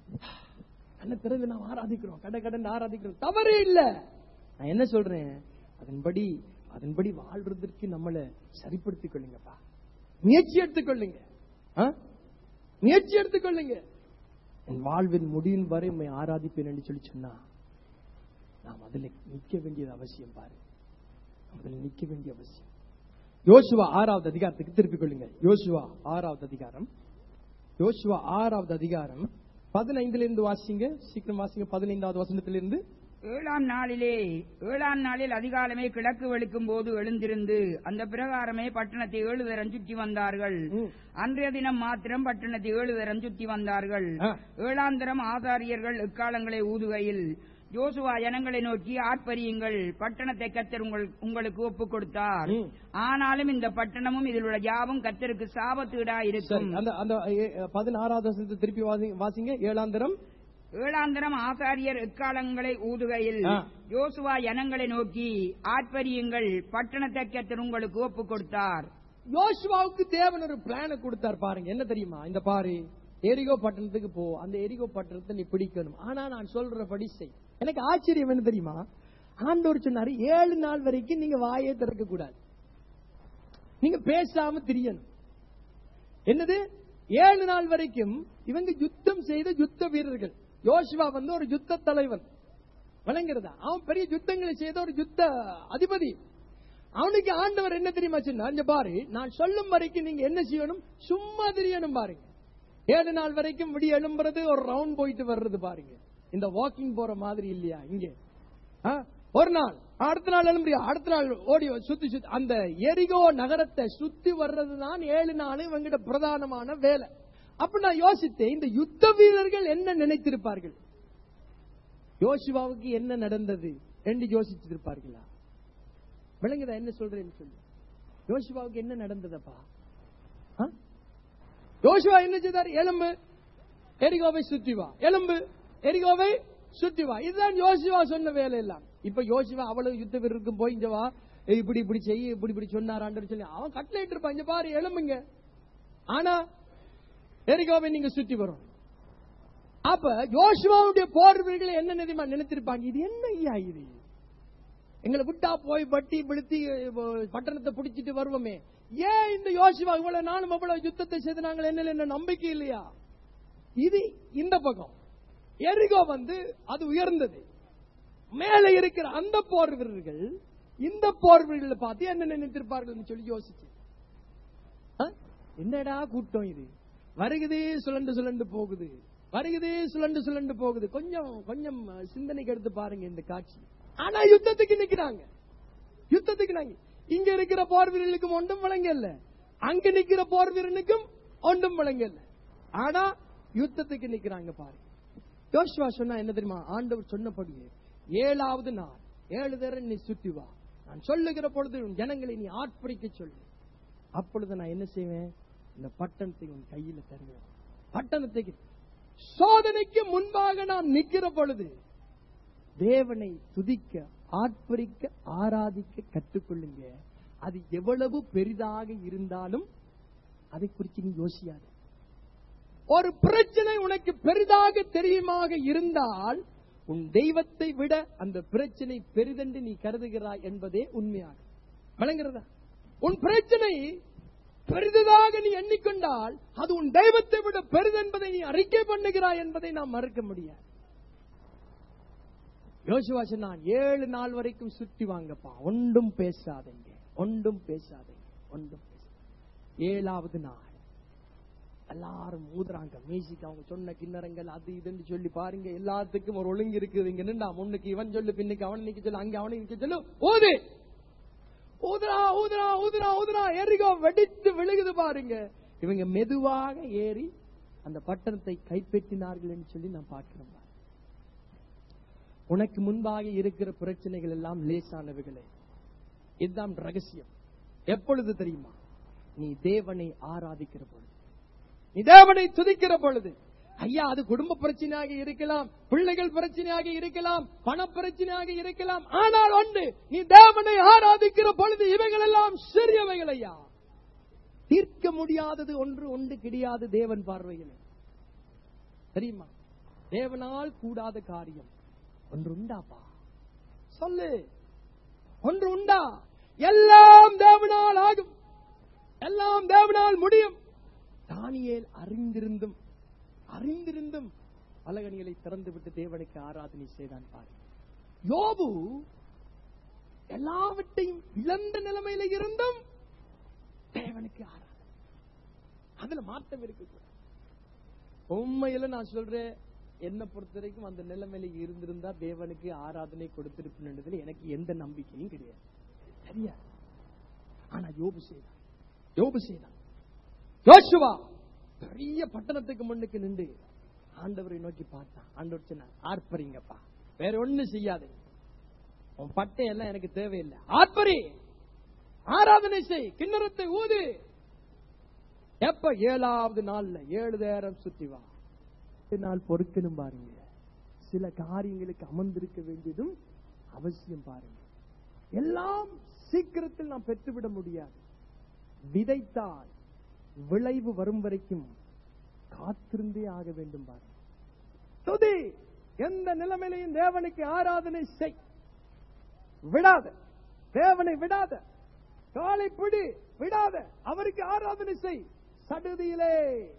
கண்ணை திறந்து நாம் ஆராதிக்கிறோம் கடை கடன் ஆராதிக்கிறோம் தவறே இல்ல நான் என்ன சொல்றேன் அதன்படி அதன்படி வாழ்றதற்கு நம்மளை சரிப்படுத்திக் கொள்ளுங்கப்பா முயற்சி எடுத்துக்கொள்ளுங்க ஆ? முயற்சி எடுத்துக்கொள்ளுங்க என் வாழ்வின் முடியும் வரை உண்மை ஆராதிப்பேன் என்று சொல்லி சொன்னா நாம் அதில் நிற்க வேண்டியது அவசியம் பாரு அதில் நிற்க வேண்டிய அவசியம் யோசுவா ஆறாவது அதிகாரத்துக்கு திருப்பிக் கொள்ளுங்க யோசுவா ஆறாவது அதிகாரம் யோசுவா ஆறாவது அதிகாரம் பதினைந்துல இருந்து வாசிங்க சீக்கிரம் வாசிங்க பதினைந்தாவது வசனத்திலிருந்து
ஏழாம் நாளிலே ஏழாம் நாளில் அதிகாலமே கிழக்கு வெளுக்கும் போது எழுந்திருந்து அந்த பிரகாரமே பட்டணத்தை ஏழு தரம் சுற்றி வந்தார்கள்
ம்.
அன்றைய தினம் மாத்திரம் பட்டணத்தை ஏழு தரம் சுற்றி வந்தார்கள்
ஆ.
ஏழாம் தரம் ஆசாரியர்கள் எக்காலங்களை ஊதுகையில் யோசுவா ஜனங்களை நோக்கி ஆர்ப்பரியுங்கள் பட்டணத்தை கத்தர் உங்கள் உங்களுக்கு ஒப்புக் கொடுத்தார்
ம்.
ஆனாலும் இந்த பட்டணமும் இதில் உள்ள யாவும் கத்தருக்கு சாபத்தீடா
சரி
இருக்கும்
அந்த அந்த எ, எ, பதினாறாவது வசனத்தை திருப்பி வாசி- வாசிங்க ஏழாந்திரம்
ஏழாந்தரம் ஆசாரியர் எக்காலங்களை ஊதுகையில்
ஆ.
யோசுவா ஜனங்களை நோக்கி ஆர்ப்பரியுங்கள் பட்டணத்தை கத்தர் உங்களுக்கு ஒப்புக் கொடுத்தார்
யோசுவாவுக்கு தேவன் ஒரு பிளான கொடுத்தார் பாருங்க என்ன தெரியுமா இந்த பாரு எரிகோ பட்டணத்துக்கு போ அந்த எரிகோ பட்டணத்தை நீ பிடிக்கணும் ஆனா நான் சொல்றபடி செய் எனக்கு ஆச்சரியம் என்ன தெரியுமா ஆண்டவர் சொன்னாரு ஏழு நாள் வரைக்கும் நீங்க வாயே திறக்க கூடாது நீங்க பேசாம திரியணும் என்னது ஏழு நாள் வரைக்கும் இவங்க யுத்தம் செய்த யுத்த வீரர்கள் யோசுவா வந்து ஒரு யுத்த தலைவன் விளங்குறதா அவன் பெரிய யுத்தங்களை செய்த ஒரு யுத்த அதிபதி அவனுக்கு ஆண்டவர் என்ன தெரியுமா சொன்னா இங்க பாரு நான் சொல்லும் வரைக்கும் நீங்க என்ன செய்யணும் சும்மா தெரியணும் பாருங்க ஏழு நாள் வரைக்கும் விடிய எழும்புறது ஒரு ரவுண்ட் போயிட்டு வர்றது பாருங்க இந்த வாக்கிங் போற மாதிரி இல்லையா இங்க ஆ? ஒரு நாள் அடுத்த நாள் எழும்புறியா அடுத்த நாள் ஓடி சுத்தி சுத்தி அந்த எரிகோ நகரத்தை சுத்தி வர்றதுதான் ஏழு நாள் இவங்கிட்ட பிரதானமான வேலை அப்ப நான் யோசித்தேன் இந்த யுத்த வீரர்கள் என்ன நினைத்திருப்பார்கள் யோசுவாவுக்கு என்ன நடந்தது என்று யோசிச்சிருப்பார்களா விளங்குதா என்ன சொல்றேன்னு சொல்லு யோசுவாவுக்கு என்ன நடந்ததப்பா ஆ? யோசுவா என்ன செய்தார் எலும்பு எரிகோவை சுற்றி வா எலும்பு எரிகோவை சுற்றி வா இதுதான் யோசுவா சொன்ன வேலை எல்லாம் இப்ப யோசுவா அவ்வளவு யுத்த வீரருக்கும் போய் இங்க வா ஏய், இப்படி இப்படி செய்ய இப்படி இப்படி சொன்னாரான்னு சொல்லி அவன் கட்டளையிட்டு இருப்பான் இங்க பாரு எலும்புங்க ஆனா எரிகோவை நீங்க சுற்றி வரும் அப்ப யோசுவாவுடைய போர் வீரர்கள் என்ன நினைமா நினைத்திருப்பாங்க இது என்ன ஐயா இது எங்களை விட்டா போய் வட்டி பிடித்தி அஹ், பட்டணத்தை பிடிச்சிட்டு வருவோமே ஏன் இந்த யோசிவா இவ்வளவு நானும் அவ்வளவு யுத்தத்தை செய்து நாங்கள் என்ன என்ன நம்பிக்கை இல்லையா இது இந்த பக்கம் எரிகோ வந்து அது உயர்ந்தது மேல இருக்கிற அந்த போர் வீரர்கள் இந்த போர் வீரர்களை பார்த்து என்ன நினைத்திருப்பார்கள் சொல்லி யோசிச்சு ஆ? என்னடா கூட்டம் இது வருகுதே சுழண்டு சுழண்டு போகுது வருகுதே சுழண்டு சுழண்டு போகுது கொஞ்சம் கொஞ்சம் சிந்தனைக்கு எடுத்து பாருங்க இந்த காட்சி ஆனா யுத்தத்துக்கு நிக்கிறாங்க யுத்தத்துக்கு நாங்க இங்க இருக்கிற போர் வீரர்களுக்கு ஒன்றும் வழங்க இல்ல அங்க நிக்கிற போர் வீரனுக்கும் ஒன்றும் விளங்கல ஆனா யுத்தத்துக்கு நிக்கிறாங்க பாரு யோசுவா சொன்னா என்ன தெரியுமா ஆண்டவர் சொன்னபடியே ஏழாவது நாள் ஏழு தரம் நீ சுத்தி வா நான் சொல்லுகிற பொழுது உன் ஜனங்களை நீ ஆட்படிக்க சொல்லு அப்பொழுது நான் என்ன செய்வேன் இந்த பட்டணத்தை உன் கையில தருவேன் பட்டணத்துக்கு சோதனைக்கு முன்பாக நாம் நிக்கிற பொழுது தேவனை துதிக்க ஆட்பரிக்க ஆராதிக்க கற்றுக்கொள்ளுங்க அது எவ்வளவு பெரிதாக இருந்தாலும் அதை குறித்து நீ யோசியாது ஒரு பிரச்சனை உனக்கு பெரிதாக தெரியுமாக இருந்தால் உன் தெய்வத்தை விட அந்த பிரச்சனை பெரிதென்று நீ கருதுகிறாய் என்பதே உண்மையாகும் வழங்குறதா உன் பிரச்சனை பெரிதாக நீ எண்ணிக்கொண்டால் அது உன் தெய்வத்தை விட பெரிதென்பதை நீ அறிக்கை பண்ணுகிறாய் என்பதை நாம் மறுக்க முடியாது யோசுவா சொன்னான் ஏழு நாள் வரைக்கும் சுற்றி வாங்கப்பா ஒன்றும் பேசாதீங்க ஒன்றும் பேசாதீங்க ஒன்றும் பேசாதீங்க ஏழாவது நாள் எல்லாரும் ஊதுறாங்க மியூசிக் அவங்க சொன்ன கிண்ணறங்கள் அது இதுன்னு சொல்லி பாருங்க எல்லாத்துக்கும் ஒரு ஒழுங்கு இருக்குது இங்க நின்றா முன்னுக்கு இவன் சொல்லு பின்னுக்கு அவன் நிக்க சொல்லு அங்க அவனை நிக்க சொல்லு ஊது ஊதுரா ஊதுரா ஊதுரா ஊதுரா எரிகோ வெடித்து விழுகுது பாருங்க இவங்க மெதுவாக ஏறி அந்த பட்டணத்தை கைப்பற்றினார்கள் என்று சொல்லி நான் பார்க்கிறேன் பாருங்க. உனக்கு முன்பாக இருக்கிற பிரச்சனைகள் எல்லாம் லேசானவைகளே இதுதான் ரகசியம் எப்பொழுது தெரியுமா நீ தேவனை ஆராதிக்கிற பொழுது நீ தேவனை துதிக்கிற பொழுது ஐயா அது குடும்ப பிரச்சனையாக இருக்கலாம் பிள்ளைகள் பிரச்சனையாக இருக்கலாம் பண பிரச்சனையாக இருக்கலாம் ஆனால் ஒன்று நீ தேவனை ஆராதிக்கிற பொழுது இவைகள் எல்லாம் சிறியவைகள் ஐயா தீர்க்க முடியாதது ஒன்று ஒன்று கிடையாது தேவன் பார்வையில் தெரியுமா தேவனால் கூடாத காரியம் ஒன்று உண்டாப்பா சொல்லு ஒன்று உண்டா எல்லாம் தேவனால் ஆகும் எல்லாம் தேவனால் முடியும் தானியேல் அறிந்திருந்தும் அறிந்திருந்தும் பலகணிகளை திறந்து விட்டு தேவனுக்கு ஆராதனை செய்தான் பாரு யோபு எல்லாவற்றையும் இழந்த நிலைமையில இருந்தும் தேவனுக்கு ஆராதனை அதுல மாற்றம் இருக்கு உண்மையில நான் சொல்றேன் என்ன பொறுத்த வரைக்கும் அந்த நிலைமையில இருந்திருந்தா தேவனுக்கு ஆராதனை கொடுத்திருப்பேன் எனக்கு எந்த நம்பிக்கையும் கிடையாது சரியா ஆனா யோபு செய்தான் யோபு செய்தான் யோசுவா பெரிய பட்டணத்துக்கு முன்னுக்கு நின்று ஆண்டவரை நோக்கி பார்த்தான் ஆண்டவர் சொன்னார் ஆர்ப்பரிங்கப்பா வேற ஒண்ணு செய்யாதே உன் பட்டை எல்லாம் எனக்கு தேவையில்லை ஆர்ப்பரி ஆராதனை செய் கிண்ணறத்தை ஊது எப்ப ஏழாவது நாள்ல ஏழு நேரம் சுத்தி வா எட்டு நாள் பொறுக்கணும் பாருங்க சில காரியங்களுக்கு அமர்ந்திருக்க வேண்டியதும் அவசியம் பாருங்க எல்லாம் சீக்கிரத்தில் நாம் பெற்றுவிட முடியாது விதைத்தால் விளைவு வரும் வரைக்கும் காத்திருந்தே ஆக வேண்டும் பாருங்க துதி எந்த நிலைமையிலையும் தேவனுக்கு ஆராதனை செய் விடாத தேவனை விடாத காலை பிடி விடாத அவருக்கு ஆராதனை செய் சடுதியிலே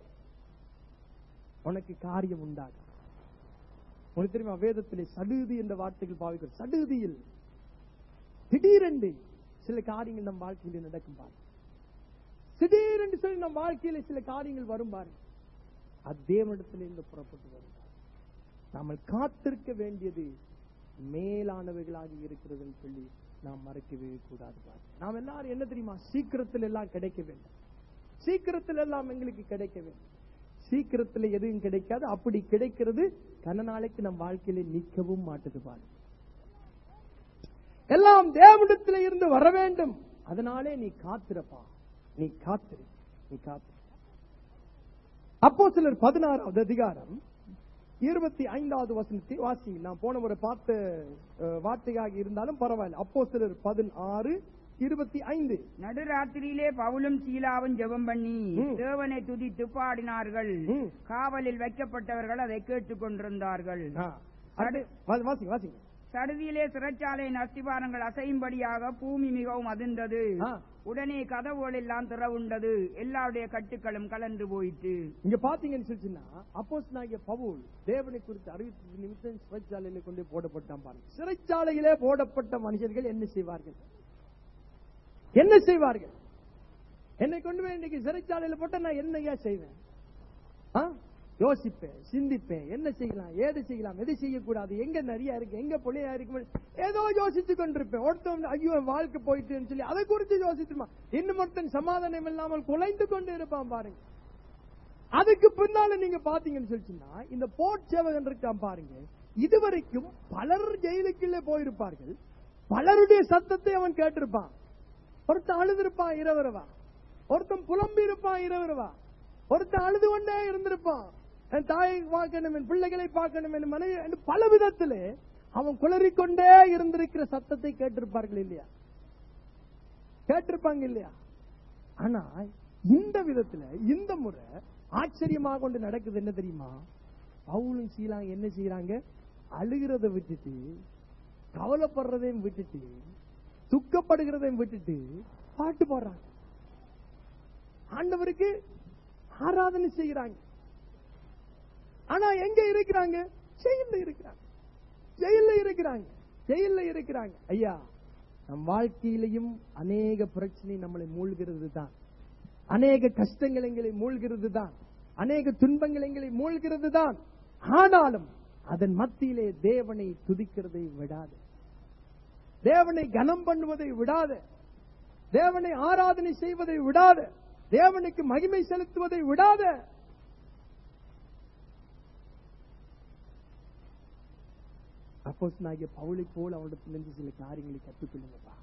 உனக்கு காரியம் உண்டாகும் உனக்கு தெரியுமா வேதத்திலே சடுதி என்ற வார்த்தைகள் பாவிக்கிறோம் சடுதியில் திடீரென்று சில காரியங்கள் நம் வாழ்க்கையில் நடக்கும் பாருங்க திடீரென்று சொல்லி நம் வாழ்க்கையில சில காரியங்கள் வரும் பாருங்க அது தேவனிடத்திலிருந்து புறப்பட்டு வரும் நாம காத்திருக்க வேண்டியது மேலானவைகளாக இருக்கிறதுன்னு சொல்லி நாம் மறக்கவே கூடாது பாருங்க நாம் எல்லாரும் என்ன தெரியுமா சீக்கிரத்தில் எல்லாம் கிடைக்க வேண்டும் சீக்கிரத்தில் எல்லாம் எங்களுக்கு கிடைக்க வேண்டும் சீக்கிரத்தில் எதுவும் கிடைக்காது அப்படி கிடைக்கிறது கன நாளைக்கு நம் வாழ்க்கையில நிற்கவும் மாட்டுது பாருங்க எல்லாம் தேவனிடத்தில் இருந்து வர வேண்டும் அதனாலே நீ காத்திரப்பா நீ காத்திரு நீ காத்திரு அப்போ சிலர் பதினாறாவது அதிகாரம் இருபத்தி ஐந்தாவது வசனத்தை வாசி நான் போன முறை பார்த்த அஹ், வார்த்தையாக இருந்தாலும் பரவாயில்ல அப்போ சிலர் பதினாறு இருபத்தி ஐந்து
நடுராத்திரியிலே பவுலும் சீலாவும் ஜெபம் பண்ணி
ம்.
தேவனை துதித்து பாடினார்கள்
ம்.
காவலில் வைக்கப்பட்டவர்கள் அதை கேட்டுக் கொண்டிருந்தார்கள்
ஆ, அடுத்து, வா- வாசிங்க வாசிங்க
சடுதியிலே சிறைச்சாலையின் அஸ்திபாரங்கள் அசையும்படியாக பூமி மிகவும் அதிர்ந்தது
ஆ.
உடனே கதவுகள் எல்லாம் திறவுண்டது எல்லாருடைய கட்டுக்களும் கலந்து போயிற்று
இங்க பாத்தீங்கன்னு சொல்லிச்சுன்னா அப்போஸ் நாகிய பவுல் தேவனை குறித்து அறிவித்த நிமித்தம் சிறைச்சாலையில கொண்டு போடப்பட்டான் பாருங்க சிறைச்சாலையிலே போடப்பட்ட மனுஷர்கள் என்ன செய்வார்கள் என்ன செய்வார்கள் என்னை கொண்டு போய் இன்னைக்கு சிறைச்சாலையில போட்டா நான் என்னையா செய்வேன் ஆ? யோசிப்பேன் சிந்திப்பேன் என்ன செய்யலாம் ஏது செய்யலாம் எது செய்யக்கூடாது எங்க நிறைய இருக்கு எங்க புள்ளையா இருக்கு ஏதோ யோசிச்சு கொண்டிருப்பேன் ஒருத்தன் ஐயோ என் வாழ்க்கை போயிட்டுன்னு சொல்லி அதை குறித்து யோசிச்சுமா இன்னும் ஒருத்தன் சமாதானம் இல்லாமல் குலைந்து கொண்டு இருப்பான் பாருங்க அதுக்கு பின்னால நீங்க பாத்தீங்கன்னு சொல்லிச்சுன்னா இந்த போட் சேவகன் இருக்கான் பாருங்க இதுவரைக்கும் பலர் ஜெயிலுக்குள்ளே போயிருப்பார்கள் பலருடைய சத்தத்தை அவன் கேட்டிருப்பான் ஒருத்தன் அழுதிருப்பான் இரவரவா ஒருத்தன் புலம்பி இருப்பான் இரவரவா ஒருத்தன் அழுது கொண்டே இருந்திருப்பான் என் தாயை பார்க்கணும் என் பிள்ளைகளை பார்க்கணும் என் மனைவி என்று பல விதத்திலே அவன் குளறிக்கொண்டே இருந்திருக்கிற சத்தத்தை கேட்டிருப்பார்கள் இல்லையா கேட்டிருப்பாங்க இல்லையா ஆனா இந்த விதத்துல இந்த முறை ஆச்சரியமாக கொண்டு நடக்குது என்ன தெரியுமா பவுலும் சீலாம் என்ன செய்யறாங்க அழுகிறத விட்டுட்டு கவலைப்படுறதையும் விட்டுட்டு துக்கப்படுகிறதையும் விட்டுட்டு பாட்டு போடுறாங்க ஆண்டவருக்கு ஆராதனை செய்கிறாங்க ஆனா எங்க இருக்கிறாங்க ஜெயில இருக்கிறாங்க ஜெயில இருக்கிறாங்க ஜெயில இருக்கிறாங்க ஐயா நம் வாழ்க்கையிலையும் அநேக பிரச்சனை நம்மளை மூழ்கிறது தான் அநேக கஷ்டங்கள் எங்களை மூழ்கிறது தான் அநேக துன்பங்கள் எங்களை மூழ்கிறது தான் ஆனாலும் அதன் மத்தியிலே தேவனை துதிக்கிறதை விடாது தேவனை கனம் பண்ணுவதை விடாது தேவனை ஆராதனை செய்வதை விடாது தேவனுக்கு மகிமை செலுத்துவதை விடாத அப்போஸ் நாகிய பவுளை போல் அவனிடத்திலிருந்து சில காரியங்களை கற்றுக்கொள்ளுங்கப்பா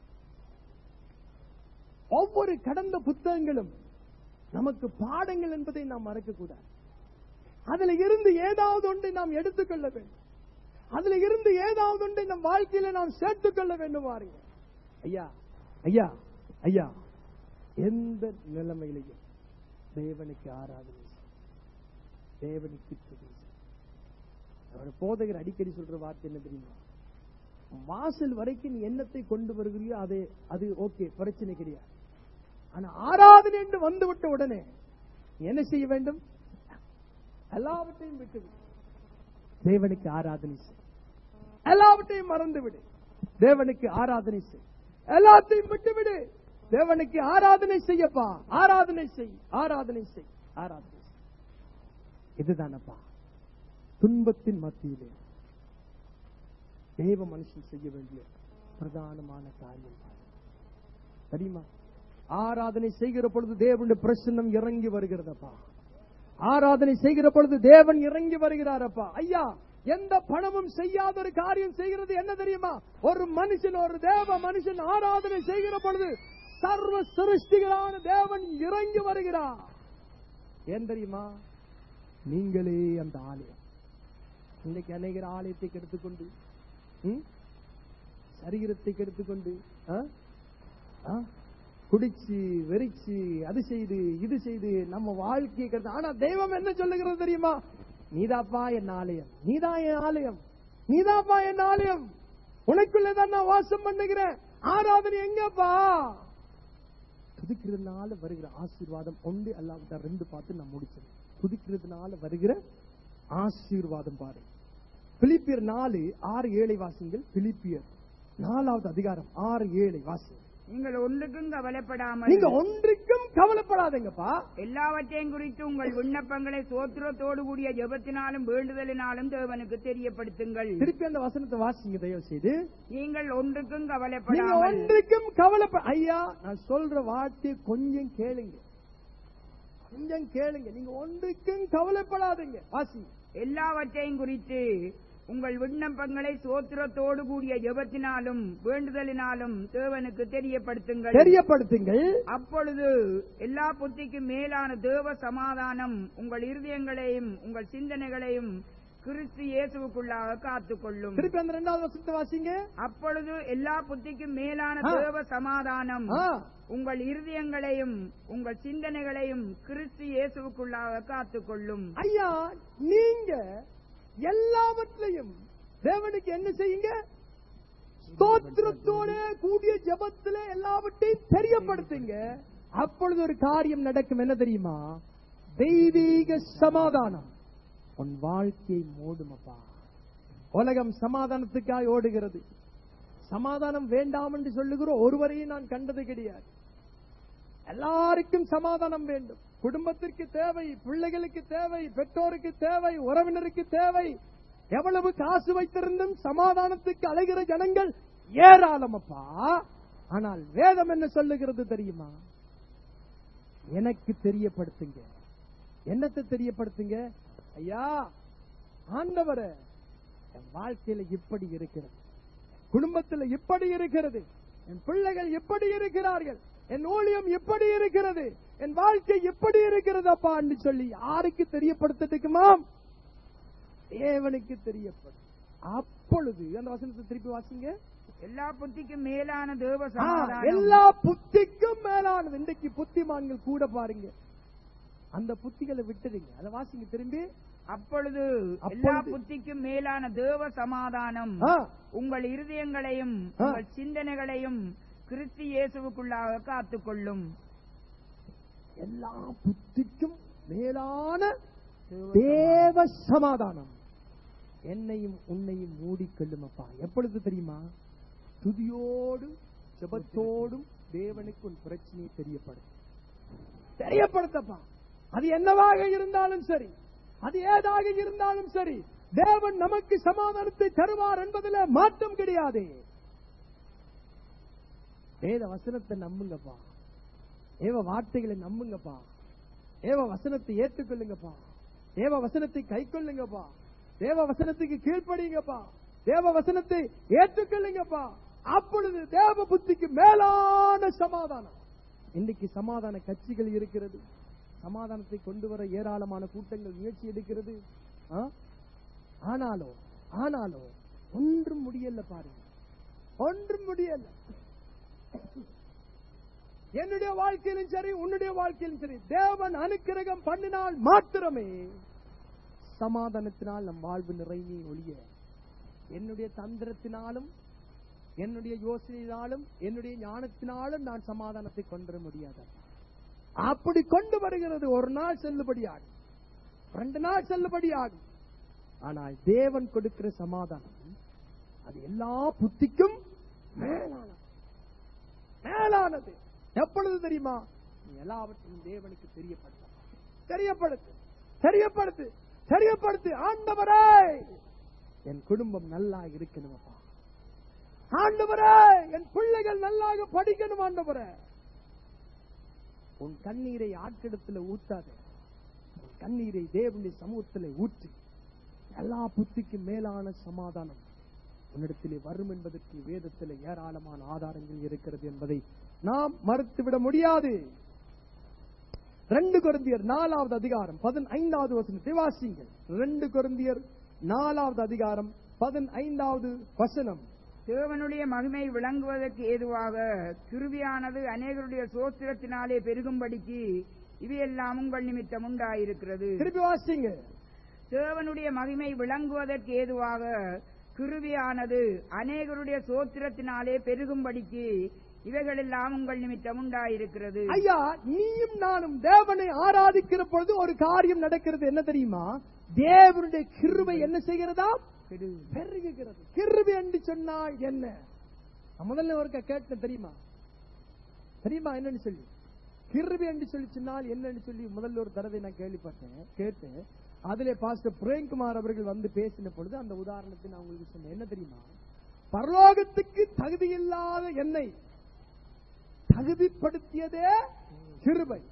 ஒவ்வொரு கடந்த புத்தகங்களும் நமக்கு பாடங்கள் என்பதை நாம் மறக்க கூடாது அதுல இருந்து ஏதாவது ஒன்றை நாம் எடுத்துக்கொள்ள வேண்டும் அதுல இருந்து ஏதாவது ஒன்றை நம் வாழ்க்கையில நாம் சேர்த்துக் கொள்ள வேண்டும் பாருங்க ஐயா ஐயா ஐயா எந்த நிலைமையிலையும் தேவனுக்கு ஆராதனை செய். தேவனுக்கு துதி செய். அவரோட போதகர் அடிக்கடி சொல்ற வார்த்தை என்ன தெரியுமா வாசல் வரைக்கும் நீ எண்ணத்தை கொண்டு வருகிறியோ அது அது ஓகே பிரச்சனை கிடையாது ஆனா ஆராதனை என்று வந்துவிட்ட உடனே நீ என்ன செய்ய வேண்டும் எல்லாவற்றையும் விட்டு விடு. தேவனுக்கு ஆராதனை செய் எல்லாவற்றையும் மறந்து விடு தேவனுக்கு ஆராதனை செய் எல்லாத்தையும் விட்டுவிடு தேவனுக்கு ஆராதனை செய்யப்பா ஆராதனை செய் ஆராதனை செய் ஆராதனை செய் இதுதானப்பா துன்பத்தின் மத்தியிலே தேவ மனுஷன் செய்ய வேண்டிய பிரதானமான காரியம் தெரியுமா ஆராதனை செய்கிற பொழுது தேவனுடைய பிரசன்னம் இறங்கி வருகிறதப்பா ஆராதனை செய்கிற பொழுது தேவன் இறங்கி வருகிறாரப்பா ஐயா எந்த பணமும் செய்யாத ஒரு காரியம் செய்கிறது என்ன தெரியுமா ஒரு மனுஷன் ஒரு தேவ மனுஷன் ஆராதனை செய்கிற பொழுது சர்வ சிருஷ்டிகளான தேவன் இறங்கி வருகிறார் ஏன் தெரியுமா நீங்களே அந்த ஆலயம் இன்னைக்கு அநேகர் ஆலயத்தை கெடுத்துக்கொண்டு ம்? சரீரத்தை கெடுத்துக்கொண்டு ஆ? ஆ? குடிச்சு வெறிச்சு அது செய்து இது செய்து நம்ம வாழ்க்கையை கெடுத்து ஆனா தெய்வம் என்ன சொல்லுகிறது தெரியுமா நீதாப்பா என் ஆலயம் நீதான் என் ஆலயம் நீதாப்பா என் ஆலயம் உனக்குள்ளதான் நான் வாசம் பண்ணுகிறேன் ஆராதனை எங்கப்பா துதிக்கிறதுனால வருகிற ஆசீர்வாதம் ஒன்று அல்லாவிட்டா ரெண்டு பார்த்து நான் முடிச்சேன் துதிக்கிறதுனால வருகிற ஆசீர்வாதம் பாரு பிலிப்பியர் நாலு ஆறு ஏழை வாசிங்கள் பிலிப்பியர் நாலாவது அதிகாரம் ஆறு ஏழை வாசி
நீங்கள் ஒன்றுக்கும் கவலைப்படாமல்
நீங்க ஒன்றுக்கும் கவலைப்படாதீங்கப்பா
எல்லாவற்றையும் குறித்து உங்கள் விண்ணப்பங்களை சோத்திரத்தோடு கூடிய ஜெபத்தினாலும் வேண்டுதலினாலும் தேவனுக்கு தெரியப்படுத்துங்கள்
திருப்பி அந்த வசனத்தை வாசிங்க தயவு செய்து
நீங்கள் ஒன்றுக்கும்
நீங்க
கவலைப்படாமல்
ஒன்றுக்கும் கவலைப்பட ஐயா நான் சொல்ற வார்த்தை கொஞ்சம் கேளுங்க கொஞ்சம் கேளுங்க நீங்க ஒன்றுக்கும் கவலைப்படாதீங்க வாசிங்க
எல்லாவற்றையும் குறித்து உங்கள் விண்ணப்பங்களை சோத்திரத்தோடு கூடிய ஜெபத்தினாலும் வேண்டுதலினாலும் தேவனுக்கு தெரியப்படுத்துங்கள்
தெரியப்படுத்துங்கள்
அப்பொழுது எல்லா புத்திக்கும் மேலான தேவ சமாதானம் உங்கள் இருதயங்களையும் உங்கள் சிந்தனைகளையும் கிறிஸ்து இயேசுவுக்குள்ளாக காத்துக்கொள்ளும்
திருப்பி அந்த ரெண்டாவது வசனத்தை வாசிங்க
அப்பொழுது எல்லா புத்திக்கும் மேலான
ஆ.
தேவ சமாதானம்
ஆ,
உங்கள் இருதயங்களையும் உங்கள் சிந்தனைகளையும் கிறிஸ்து இயேசுவுக்குள்ளாக காத்துக்கொள்ளும்
ஐயா நீங்க எல்லாவற்றையும் தேவனுக்கு என்ன செய்யுங்க ஸ்தோத்திரத்தோட கூடிய ஜெபத்துல எல்லாவற்றையும் தெரியப்படுத்துங்க அப்பொழுது ஒரு காரியம் நடக்கும் என்ன தெரியுமா தெய்வீக சமாதானம் உன் வாழ்க்கையை மூடுமப்பா உலகம் சமாதானத்துக்காக ஓடுகிறது சமாதானம் வேண்டாம் என்று சொல்லுகிற ஒருவரையும் நான் கண்டது கிடையாது எல்லாருக்கும் சமாதானம் வேண்டும் குடும்பத்திற்கு தேவை பிள்ளைகளுக்கு தேவை பெற்றோருக்கு தேவை உறவினருக்கு தேவை எவ்வளவு காசு வைத்திருந்தும் சமாதானத்துக்கு அலைகிற ஜனங்கள் ஏராளமப்பா ஆனால் வேதம் என்ன சொல்லுகிறது தெரியுமா எனக்கு தெரியப்படுத்துங்க என்னத்தை தெரியப்படுத்துங்க ஐயா ஆண்டவரே என் வாழ்க்கையில இப்படி இருக்கிறது குடும்பத்தில் இப்படி இருக்கிறது என் பிள்ளைகள் இப்படி இருக்கிறார்கள் என் ஊழியம் இப்படி இருக்கிறது என் வாழ்க்கை இப்படி இருக்கிறது அப்பா என்று சொல்லி யாருக்கு தெரியப்படுத்தட்டுக்குமாம் தேவனுக்கு தெரியப்படும் அப்பொழுது அந்த வசனத்தை திருப்பி வாசிங்க
எல்லா புத்திக்கும் மேலான தேவ
ஆ,
சமாதானம்
எல்லா புத்திக்கும் மேலானது இன்றைக்கு புத்திமான்கள் கூட பாருங்க அந்த புத்திகளை விட்டுடுங்க அதை வாசிங்க திரும்பி
அப்பொழுது எல்லா
அப்பொழுது-
புத்திக்கும் மேலான தேவ சமாதானம்
ஆ,
உங்கள் இருதயங்களையும்
ஆ.
உங்கள் சிந்தனைகளையும் கிறிஸ்து இயேசுவுக்குள்ளாக காத்துக்கொள்ளும்
எல்லா புத்திக்கும் மேலான தேவ சமாதானம் என்னையும் உன்னையும் மூடிக்கொள்ளும் அப்பா எப்பொழுது தெரியுமா துதியோடு ஜெபத்தோடும் தேவனுக்கு உன் பிரச்சனையை தெரியப்படும் தெரியப்படுத்தப்பா அது என்னவாக இருந்தாலும் சரி அது ஏதாக இருந்தாலும் சரி தேவன் நமக்கு சமாதானத்தை தருவார் என்பதில் மாற்றம் கிடையாது வேத வசனத்தை நம்புங்கப்பா ஏவ வார்த்தைகளை நம்புங்கப்பா ஏவ வசனத்தை ஏற்றுக்கொள்ளுங்கப்பா தேவ வசனத்தை கை கொள்ளுங்கப்பா தேவ வசனத்துக்கு கீழ்ப்படிங்கப்பா தேவ வசனத்தை ஏற்றுக்கொள்ளுங்கப்பா அப்பொழுது தேவ புத்திக்கு மேலான சமாதானம் இன்னைக்கு சமாதான கட்சிகள் இருக்கிறது சமாதானத்தை கொண்டு வர ஏராளமான கூட்டங்கள் முயற்சி எடுக்கிறது ஆ? ஆனாலும் ஆனாலும் ஒன்றும் முடியல பாருங்க ஒன்றும் முடியல என்னுடைய வாழ்க்கையிலும் சரி உன்னுடைய வாழ்க்கையிலும் சரி தேவன் அனுக்கிரகம் பண்ணினால் மாத்திரமே சமாதானத்தினால் நம் வாழ்வு நிறைவே ஒழிய என்னுடைய தந்திரத்தினாலும் என்னுடைய யோசனையினாலும் என்னுடைய ஞானத்தினாலும் நான் சமாதானத்தை கொண்டு வர முடியாது அப்படி கொண்டு வருகிறது ஒரு நாள் செல்லுபடியாகும் ரெண்டு நாள் செல்லுபடியாகும் ஆனால் தேவன் கொடுக்கிற சமாதானம் அது எல்லா புத்திக்கும் மேலானது மேலானது எப்பொழுது தெரியுமா நீ எல்லாவற்றையும் தேவனுக்கு தெரியப்படுத்த தெரியப்படுத்து தெரியப்படுத்து தெரியப்படுத்து ஆண்டவரே என் குடும்பம் நல்லா இருக்கணும் அப்பா ஆண்டவரே என் பிள்ளைகள் நல்லாக படிக்கணும் ஆண்டவரே உன் கண்ணீரை ஆட்கிடத்துல ஊத்தாதே உன் கண்ணீரை தேவனுடைய சமூகத்திலே ஊற்றி எல்லா புத்திக்கும் மேலான சமாதானம் உன்னிடத்திலே வரும் என்பதற்கு வேதத்திலே ஏராளமான ஆதாரங்கள் இருக்கிறது என்பதை நாம் மறுத்துவிட முடியாது ரெண்டு கொரிந்தியர் நாலாவது அதிகாரம் பதினைந்தாவது வசனத்தை வாசிங்கள் ரெண்டு கொரிந்தியர் நாலாவது அதிகாரம் பதினைந்தாவது வசனம்
தேவனுடைய மகிமை விளங்குவதற்கு ஏதுவாக கிருபியானது அநேகருடைய சோத்திரத்தினாலே பெருகும்படிக்கு இவையெல்லாம் உங்கள் நிமித்தம் உண்டாயிருக்கிறது
திருப்பி வாசிங்க
தேவனுடைய மகிமை விளங்குவதற்கு ஏதுவாக கிருபியானது அநேகருடைய சோத்திரத்தினாலே பெருகும்படிக்கு இவைகளெல்லாம் உங்கள் நிமித்தம் உண்டாயிருக்கிறது
ஐயா நீயும் நானும் தேவனை ஆராதிக்கிற பொழுது ஒரு காரியம் நடக்கிறது என்ன தெரியுமா தேவனுடைய கிருபை என்ன செய்கிறதா பெருகுகிறது கிருபை என்று சொன்னால் என்ன நான் முதல்ல ஒருக்க கேட்டேன் தெரியுமா தெரியுமா என்னன்னு சொல்லி கிருபை என்று சொல்லி சொன்னால் என்னன்னு சொல்லி முதல்ல ஒரு தடவை நான் கேள்விப்பட்டேன் கேட்டு அதிலே பாஸ்டர் பிரேம்குமார் அவர்கள் வந்து பேசின பொழுது அந்த உதாரணத்தை நான் உங்களுக்கு சொன்னேன் என்ன தெரியுமா பரலோகத்துக்கு தகுதி இல்லாத என்னை தகுதிப்படுத்தியதே கிருபை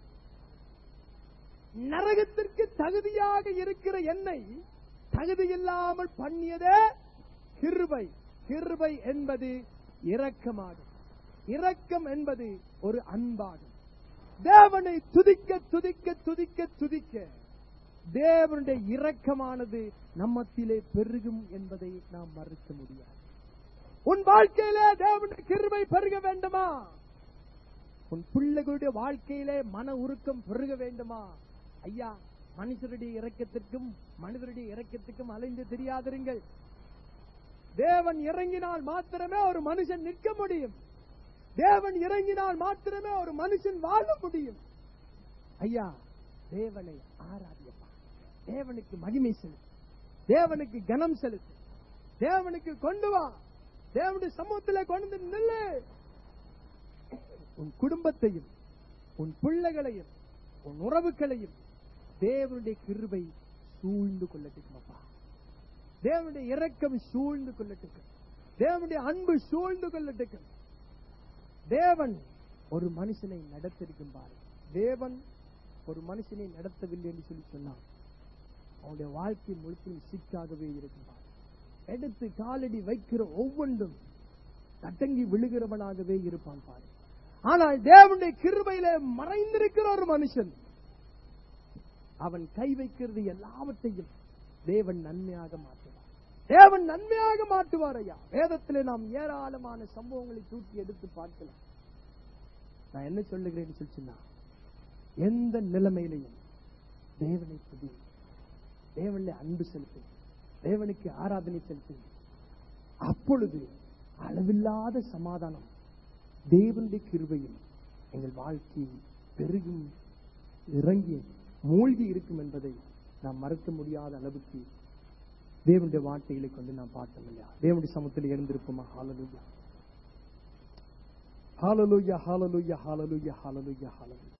நரகத்திற்கு தகுதியாக இருக்கிற என்னை தகுதி இல்லாமல் பண்ணியதே கிருபை கிருபை என்பது இரக்கமாகும் இரக்கம் என்பது ஒரு அன்பாகும் தேவனை துதிக்க துதிக்க துதிக்க துதிக்க தேவனுடைய இரக்கமானது நம்மத்திலே பெருகும் என்பதை நாம் மறுக்க முடியாது உன் வாழ்க்கையிலே தேவனுடைய கிருபை பெருக வேண்டுமா உன் பிள்ளைகளுடைய வாழ்க்கையிலே மன உருக்கம் பெருக வேண்டுமா ஐயா மனுஷருடைய இரக்கத்திற்கும் மனிதருடைய இரக்கத்துக்கும் அலைந்து தெரியாதிருங்கள் தேவன் இறங்கினால் மாத்திரமே ஒரு மனுஷன் நிற்க முடியும் தேவன் இறங்கினால் மாத்திரமே ஒரு மனுஷன் வாழ முடியும் ஐயா தேவனை ஆராதியப்பா தேவனுக்கு மகிமை செலுத்து தேவனுக்கு கனம் செலுத்து தேவனுக்கு கொண்டு வா தேவனுடைய சமூகத்திலே கொண்டு வந்து நில்லு உன் குடும்பத்தையும் உன் பிள்ளைகளையும் உன் உறவுகளையும் தேவனுடைய கிருபை சூழ்ந்து கொள்ளட்டும் அப்பா தேவனுடைய இரக்கம் சூழ்ந்து கொள்ளட்டும் தேவனுடைய அன்பு சூழ்ந்து கொள்ளட்டும் தேவன் ஒரு மனுஷனை நடத்திருக்கும் பாரு தேவன் ஒரு மனுஷனை நடத்தவில்லை என்று சொல்லி சொன்னான் அவனுடைய வாழ்க்கை முழுக்கும் சிக்காகவே இருக்கும் பாரு எடுத்து காலடி வைக்கிற ஒவ்வொன்றும் தட்டங்கி விழுகிறவனாகவே இருப்பான் பாரு ஆனால் தேவனுடைய கிருபையில மறைந்திருக்கிற ஒரு மனுஷன் அவன் கை வைக்கிறது எல்லாவற்றையும் தேவன் நன்மையாக மாற்றுவார் தேவன் நன்மையாக மாற்றுவார் ஐயா வேதத்திலே நாம் ஏராளமான சம்பவங்களை தூக்கி எடுத்து பார்க்கலாம் நான் என்ன சொல்லுகிறேன்னு சொல்லிச்சுன்னா எந்த நிலைமையிலையும் தேவனை துதி தேவனில் அன்பு செலுத்து தேவனுக்கு ஆராதனை செலுத்து அப்பொழுது அளவில்லாத சமாதானம் தேவனுடைய கிருபையும் எங்கள் வாழ்க்கையில் பெருகும் இறங்கி மூழ்கி இருக்கும் என்பதை நாம் மறக்க முடியாத அளவுக்கு தேவனுடைய வார்த்தைகளை கொண்டு நாம் பார்த்தோம் இல்லையா தேவனுடைய சமத்தில் இருந்திருப்போமா ஹாலலூயா ஹாலலூயா ஹாலலூயா ஹாலலூயா ஹாலலூயா ஹாலலூயா